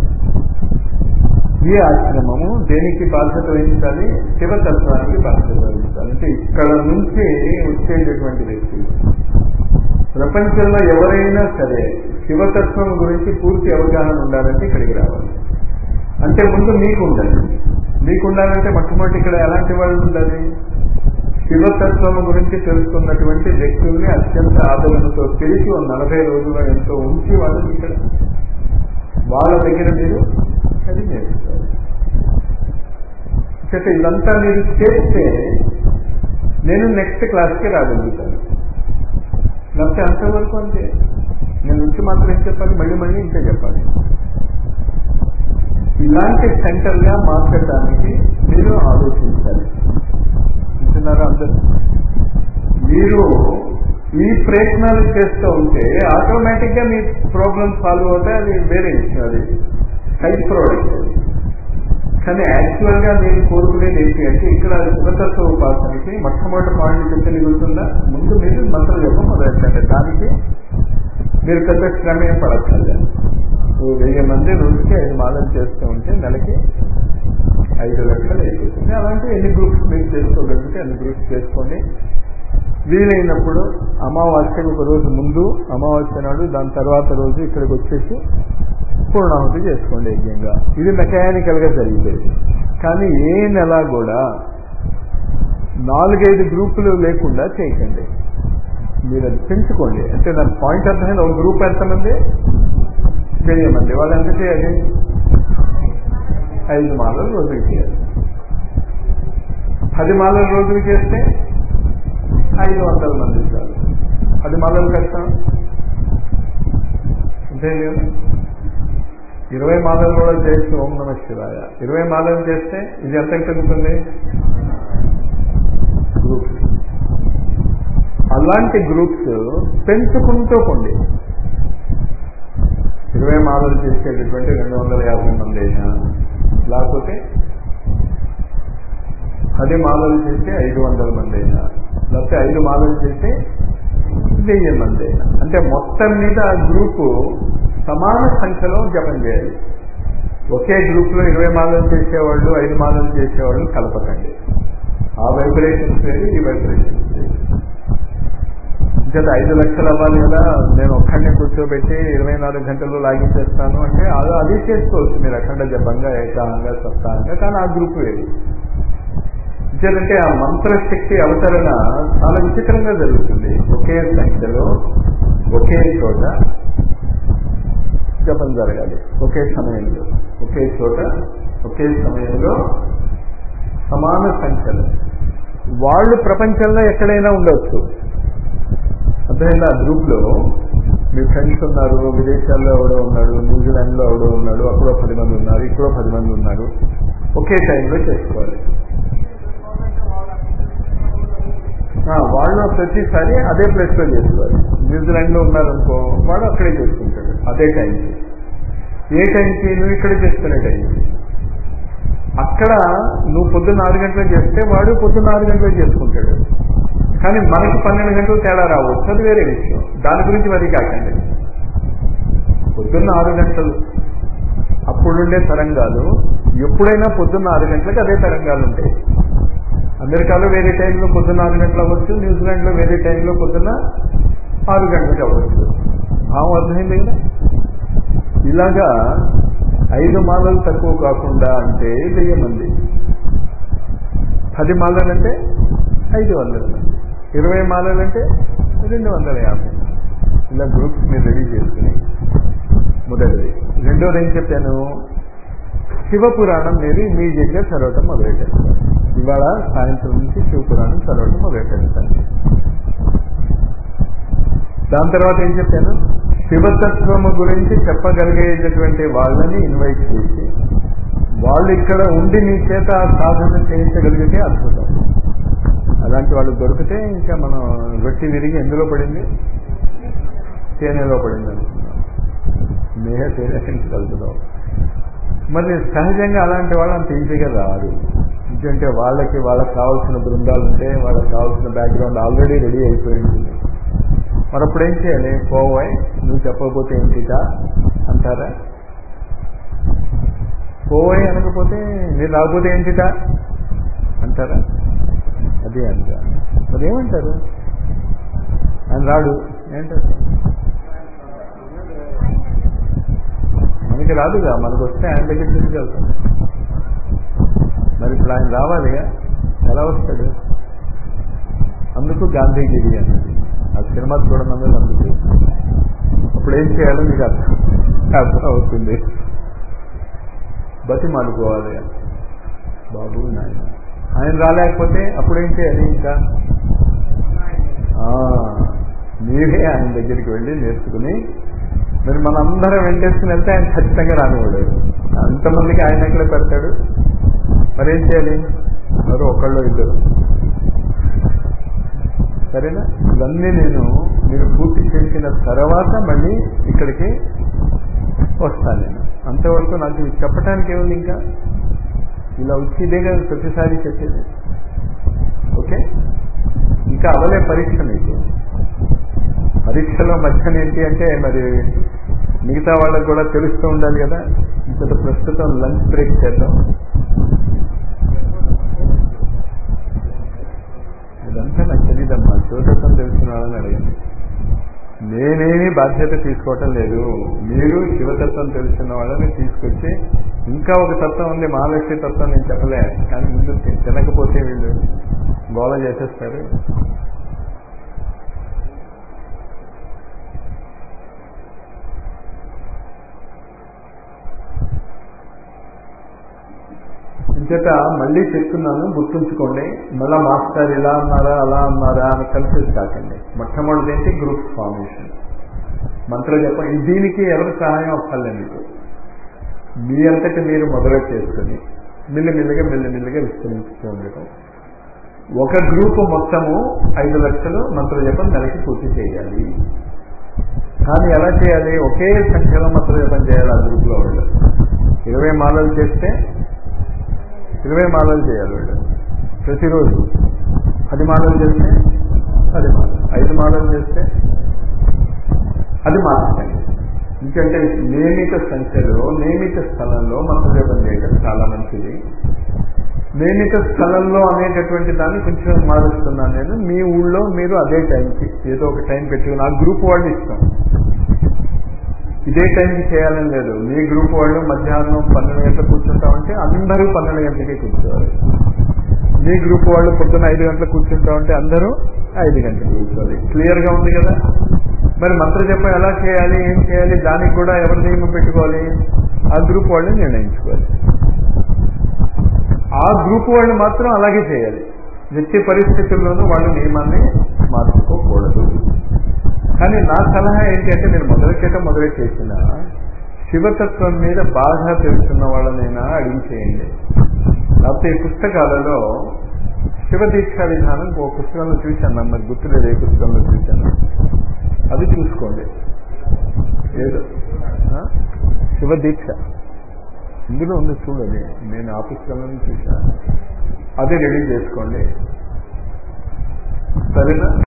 ఈ ఆశ్రమము దేనికి బాధ్యత వహించాలి శివతత్వానికి బాధ్యత వహించాలి అంటే ఇక్కడ నుంచి వచ్చేటటువంటి వ్యక్తులు ప్రపంచంలో ఎవరైనా సరే శివతత్వం గురించి పూర్తి అవగాహన ఉండాలంటే ఇక్కడికి రావాలి అంటే ముందు మీకు ఉండాలి మీకు ఉండాలంటే మొట్టమొదటి ఇక్కడ ఎలాంటి వాళ్ళు ఉండాలి శివతత్వం గురించి తెలుసుకున్నటువంటి వ్యక్తుల్ని అత్యంత ఆదరణతో తెలిసి ఒక నలభై రోజుల్లో ఎంతో ఉంచి వాళ్ళని ఇక్కడ వాళ్ళ దగ్గర మీరు అది నేర్చుకోవాలి అంటే ఇదంతా మీరు చేస్తే నేను నెక్స్ట్ క్లాస్కి రాగలుగుతాను లేకపోతే అంతవరకు అంతే నేను వచ్చి మాత్రం ఏం చెప్పాలి మళ్ళీ మళ్ళీ ఇంతే చెప్పాలి ఇలాంటి సెంటర్గా మార్చడానికి మీరు ఆలోచించాలి వింటున్నారా అందరూ మీరు ఈ ప్రయత్నాలు చేస్తూ ఉంటే ఆటోమేటిక్ గా మీ ప్రాబ్లమ్ సాల్వ్ అవుతాయి అది వేరే విషయం అది సైడ్ ప్రోడక్ట్ అది కానీ యాక్చువల్ గా మీరు కోరుకునేది ఏంటి అంటే ఇక్కడ శివతత్వ ఉపాసనకి మొట్టమొదటి పాయింట్ చెప్తే నిలుస్తుందా ముందు మీరు మంత్రం చెప్ప మొదలెట్టండి దానికి మీరు పెద్ద శ్రమ ఏం పడక్కర్లేదు వెయ్యి మంది రోజుకి ఐదు మాలలు చేస్తూ ఉంటే నెలకి ఐదు లక్షలు అయిపోతుంది అలాంటి ఎన్ని గ్రూప్స్ మీరు చేసుకోగలిగితే అన్ని గ్రూప్స్ చేసుకోండి వీలైనప్పుడు అమావాస్యకు ఒక రోజు ముందు అమావాస్య నాడు దాని తర్వాత రోజు ఇక్కడికి వచ్చేసి పూర్ణాహుతి చేసుకోండి యజ్ఞంగా ఇది మెకానికల్ గా జరిగేది కానీ ఏ నెల కూడా నాలుగైదు గ్రూపులు లేకుండా చేయకండి మీరు అది పెంచుకోండి అంటే నా పాయింట్ అర్థమైంది ఒక గ్రూప్ ఎంతమంది వెయ్యి మంది వాళ్ళు ఎంత చేయాలి ఐదు మాలలు రోజుకి చేయాలి పది మాలలు రోజుకి చేస్తే ఐదు వందల మంది చాలు పది మాలలు కష్టం అంతే లేదు ఇరవై మాలలు కూడా చేయొచ్చు ఓం నమ శివాయ ఇరవై మాలలు చేస్తే ఇది ఎంత తగ్గుతుంది గ్రూప్ అలాంటి గ్రూప్స్ పెంచుకుంటూ పోండి ఇరవై మాలలు చేసేటటువంటి రెండు వందల యాభై మంది అయినా లేకపోతే పది మాలలు చేస్తే ఐదు వందల మంది అయినా లేకపోతే ఐదు మాలలు చేస్తే వెయ్యి మంది అయినా అంటే మొత్తం మీద ఆ గ్రూపు సమాన సంఖ్యలో జపం చేయాలి ఒకే గ్రూప్లో ఇరవై మాలలు చేసేవాళ్ళు ఐదు మాలలు చేసేవాళ్ళు కలపకండి ఆ వైబ్రేషన్స్ వేరు ఈ వైబ్రేషన్స్ వేరు చేత ఐదు లక్షలు అవ్వాలి కదా నేను ఒక్కడిని కూర్చోబెట్టి ఇరవై నాలుగు గంటలు లాగించేస్తాను అంటే అది అది చేసుకోవచ్చు మీరు అఖండ జపంగా ఏకాంగా సప్తాహంగా కానీ ఆ గ్రూప్ వేరు ఎందుకంటే ఆ మంత్రశక్తి అవతరణ చాలా విచిత్రంగా జరుగుతుంది ఒకే సంఖ్యలో ఒకే చోట జపం జరగాలి ఒకే సమయంలో ఒకే చోట ఒకే సమయంలో సమాన సంఖ్యలో వాళ్ళు ప్రపంచంలో ఎక్కడైనా ఉండవచ్చు అర్థమైందా గ్రూప్లో మీ ఫ్రెండ్స్ ఉన్నారు విదేశాల్లో ఎవడో ఉన్నాడు న్యూజిలాండ్లో ఎవడో ఉన్నాడు అక్కడో పది మంది ఉన్నారు ఇక్కడో పది మంది ఉన్నారు ఒకే టైంలో చేసుకోవాలి వాళ్ళు ప్రతిసారి అదే ప్లేస్లో చేసుకోవాలి న్యూజిలాండ్లో ఉన్నారనుకో వాడు అక్కడే చేసుకుంటాడు అదే టైంకి ఏ టైంకి నువ్వు ఇక్కడ చేసుకునే టైంకి అక్కడ నువ్వు పొద్దున్న ఆరు గంటలకు చేస్తే వాడు పొద్దున్న ఆరు గంటలకు చేసుకుంటాడు కానీ మనకి పన్నెండు గంటలు తేడా రావచ్చు అది వేరే విషయం దాని గురించి మరి కాకండి పొద్దున్న ఆరు గంటలు అప్పుడుండే తరంగాలు ఎప్పుడైనా పొద్దున్న ఆరు గంటలకు అదే తరంగాలు ఉంటాయి అమెరికాలో వేరే టైంలో పొద్దున్న ఆరు గంటలు అవ్వచ్చు న్యూజిలాండ్లో వేరే టైంలో పొద్దున్న ఆరు గంటలకు అవ్వచ్చు భావం అర్థమైంది కదా ఇలాగా ఐదు మాలలు తక్కువ కాకుండా అంటే వెయ్యి మంది పది మాలలంటే ఐదు వందల మంది ఇరవై మాలలంటే రెండు వందల యాభై ఇలా గ్రూప్స్ మీరు రెడీ చేసుకుని మొదటిది రెండోది ఏం చెప్పాను శివపురాణం మీరు ఇమీడియట్గా చదవటం మొదలెట్టేస్తారు ఇవాళ సాయంత్రం నుంచి శివపురాణం చదవటం మొదలెట్టేస్తాను దాని తర్వాత ఏం చెప్పాను శివతత్వము గురించి చెప్పగలిగేటటువంటి వాళ్ళని ఇన్వైట్ చేసి వాళ్ళు ఇక్కడ ఉండి మీ చేత సాధన చేయించగలిగితే అద్భుతం అలాంటి వాళ్ళు దొరికితే ఇంకా మనం రొట్టి విరిగి ఎందులో పడింది తేనెలో పడింది అనుకున్నాం మేహ తేనె కలుగుతాం మరి సహజంగా అలాంటి వాళ్ళు అంత ఈజీగా రారు ఎందుకంటే వాళ్ళకి వాళ్ళకి కావాల్సిన బృందాలు ఉంటే వాళ్ళకి కావాల్సిన బ్యాక్గ్రౌండ్ ఆల్రెడీ రెడీ అయిపోయి ఉంటుంది మరి అప్పుడు ఏం చేయాలి పోవాయి నువ్వు చెప్పకపోతే ఏంటిటా అంటారా పోవాయి అనకపోతే మీరు రాకపోతే ఏంటిటా అంటారా అదే అంట మరి ఏమంటారు ఆయన రాడు ఏంటారు మనకి రాదుగా మనకు వస్తే ఆయన దగ్గర తీసుకెళ్తాం మరి ఇప్పుడు ఆయన రావాలిగా ఎలా వస్తాడు అందుకు గాంధీగిరి అన్నది ఆ సినిమా చూడమన్నది అందుకు అప్పుడు ఏం చేయాలో మీకు అర్థం అర్థం అవుతుంది బతి మానుకోవాలి బాబు నాయన ఆయన రాలేకపోతే అప్పుడు ఏం చేయాలి ఇంకా మీరే ఆయన దగ్గరికి వెళ్ళి నేర్చుకుని మరి మనందరం వెంటేసుకుని వెళ్తే ఆయన ఖచ్చితంగా రానివాడు అంతమందికి ఆయన ఎక్కడ పెడతాడు మరేం చేయాలి మరి ఒకళ్ళు ఇద్దరు సరేనా ఇవన్నీ నేను మీరు పూర్తి చేసిన తర్వాత మళ్ళీ ఇక్కడికి వస్తాను నేను అంతవరకు నాకు చెప్పడానికి ఏముంది ఇంకా ఇలా వచ్చేదే కదా ప్రతిసారి చెప్పేది ఓకే ఇంకా అవలే పరీక్ష మీకు పరీక్షలో మధ్యన ఏంటి అంటే మరి మిగతా వాళ్ళకు కూడా తెలుస్తూ ఉండాలి కదా ఇంత ప్రస్తుతం లంచ్ బ్రేక్ చేద్దాం ఇదంతా నాకు తెలియదమ్మా శివతత్వం తెలిసిన వాళ్ళని అడగండి నేనేమి బాధ్యత తీసుకోవటం లేదు మీరు శివతత్వం తెలిసిన వాళ్ళని తీసుకొచ్చి ఇంకా ఒక తత్వం ఉంది మహాలక్ష్మి తత్వం నేను చెప్పలే కానీ ముందు తినకపోతే వీళ్ళు గోళ చేసేస్తారు ఇంచేత మళ్ళీ చెప్తున్నాను గుర్తుంచుకోండి మళ్ళా మాస్టర్ ఇలా అన్నారా అలా అన్నారా అని కన్ఫ్యూజ్ కాకండి మొట్టమొదటి ఏంటి గ్రూప్ ఫార్మేషన్ మంత్రం చెప్పండి దీనికి ఎవరి సహాయం అక్కర్లేదు మీకు మీ అంతటి మీరు మొదలు చేసుకుని మెల్లిమెల్లిగా మెల్లిమెల్లిగా విస్తరించుతూ ఉండటం ఒక గ్రూప్ మొత్తము ఐదు లక్షలు మంత్ర జపం నెలకి పూర్తి చేయాలి కానీ ఎలా చేయాలి ఒకే సంఖ్యలో మంత్ర జపం చేయాలి ఆ గ్రూప్లో వాళ్ళు ఇరవై మాలలు చేస్తే ఇరవై మాలలు చేయాలి వాళ్ళు ప్రతిరోజు పది మాలలు చేస్తే పది మాలలు ఐదు మాలలు చేస్తే అది మార్చండి ఎందుకంటే నియమిత సంఖ్యలో నియమిత స్థలంలో మంత్రజపం చేయడం చాలా మంచిది నియమిత స్థలంలో అనేటటువంటి దాన్ని కొంచెం మారుస్తున్నాను నేను మీ ఊళ్ళో మీరు అదే టైంకి ఏదో ఒక టైం పెట్టుకుని ఆ గ్రూప్ వాళ్ళు ఇష్టం ఇదే టైంకి చేయాలని లేదు మీ గ్రూప్ వాళ్ళు మధ్యాహ్నం పన్నెండు గంటలకు కూర్చుంటామంటే అందరూ పన్నెండు గంటలకే కూర్చోవాలి మీ గ్రూప్ వాళ్ళు పొద్దున్న ఐదు గంటలకు కూర్చుంటామంటే అందరూ ఐదు గంటలకు కూర్చోవాలి క్లియర్గా ఉంది కదా మరి మంత్ర జపం ఎలా చేయాలి ఏం చేయాలి దానికి కూడా ఎవరి నియమం పెట్టుకోవాలి ఆ గ్రూప్ వాళ్ళు నిర్ణయించుకోవాలి ఆ గ్రూప్ వాళ్ళు మాత్రం అలాగే చేయాలి నిత్య పరిస్థితుల్లోనూ వాళ్ళ నియమాన్ని మార్చుకోకూడదు కానీ నా సలహా ఏంటంటే మీరు మొదలెట్టడం మొదలు చేసిన శివతత్వం మీద బాగా తెలుసున్న వాళ్ళనైనా అడిగి చేయండి లేకపోతే ఈ పుస్తకాలలో శివదీక్షా విధానం ఓ పుస్తకంలో చూశాను మరి గుర్తులేదు ఏ పుస్తకంలో చూశాను అది చూసుకోండి ఏదో శివదీక్ష ఇందులో ఉంది చూడండి నేను ఆ పుస్తకంలో చూశాను అది రెడీ చేసుకోండి సరేనా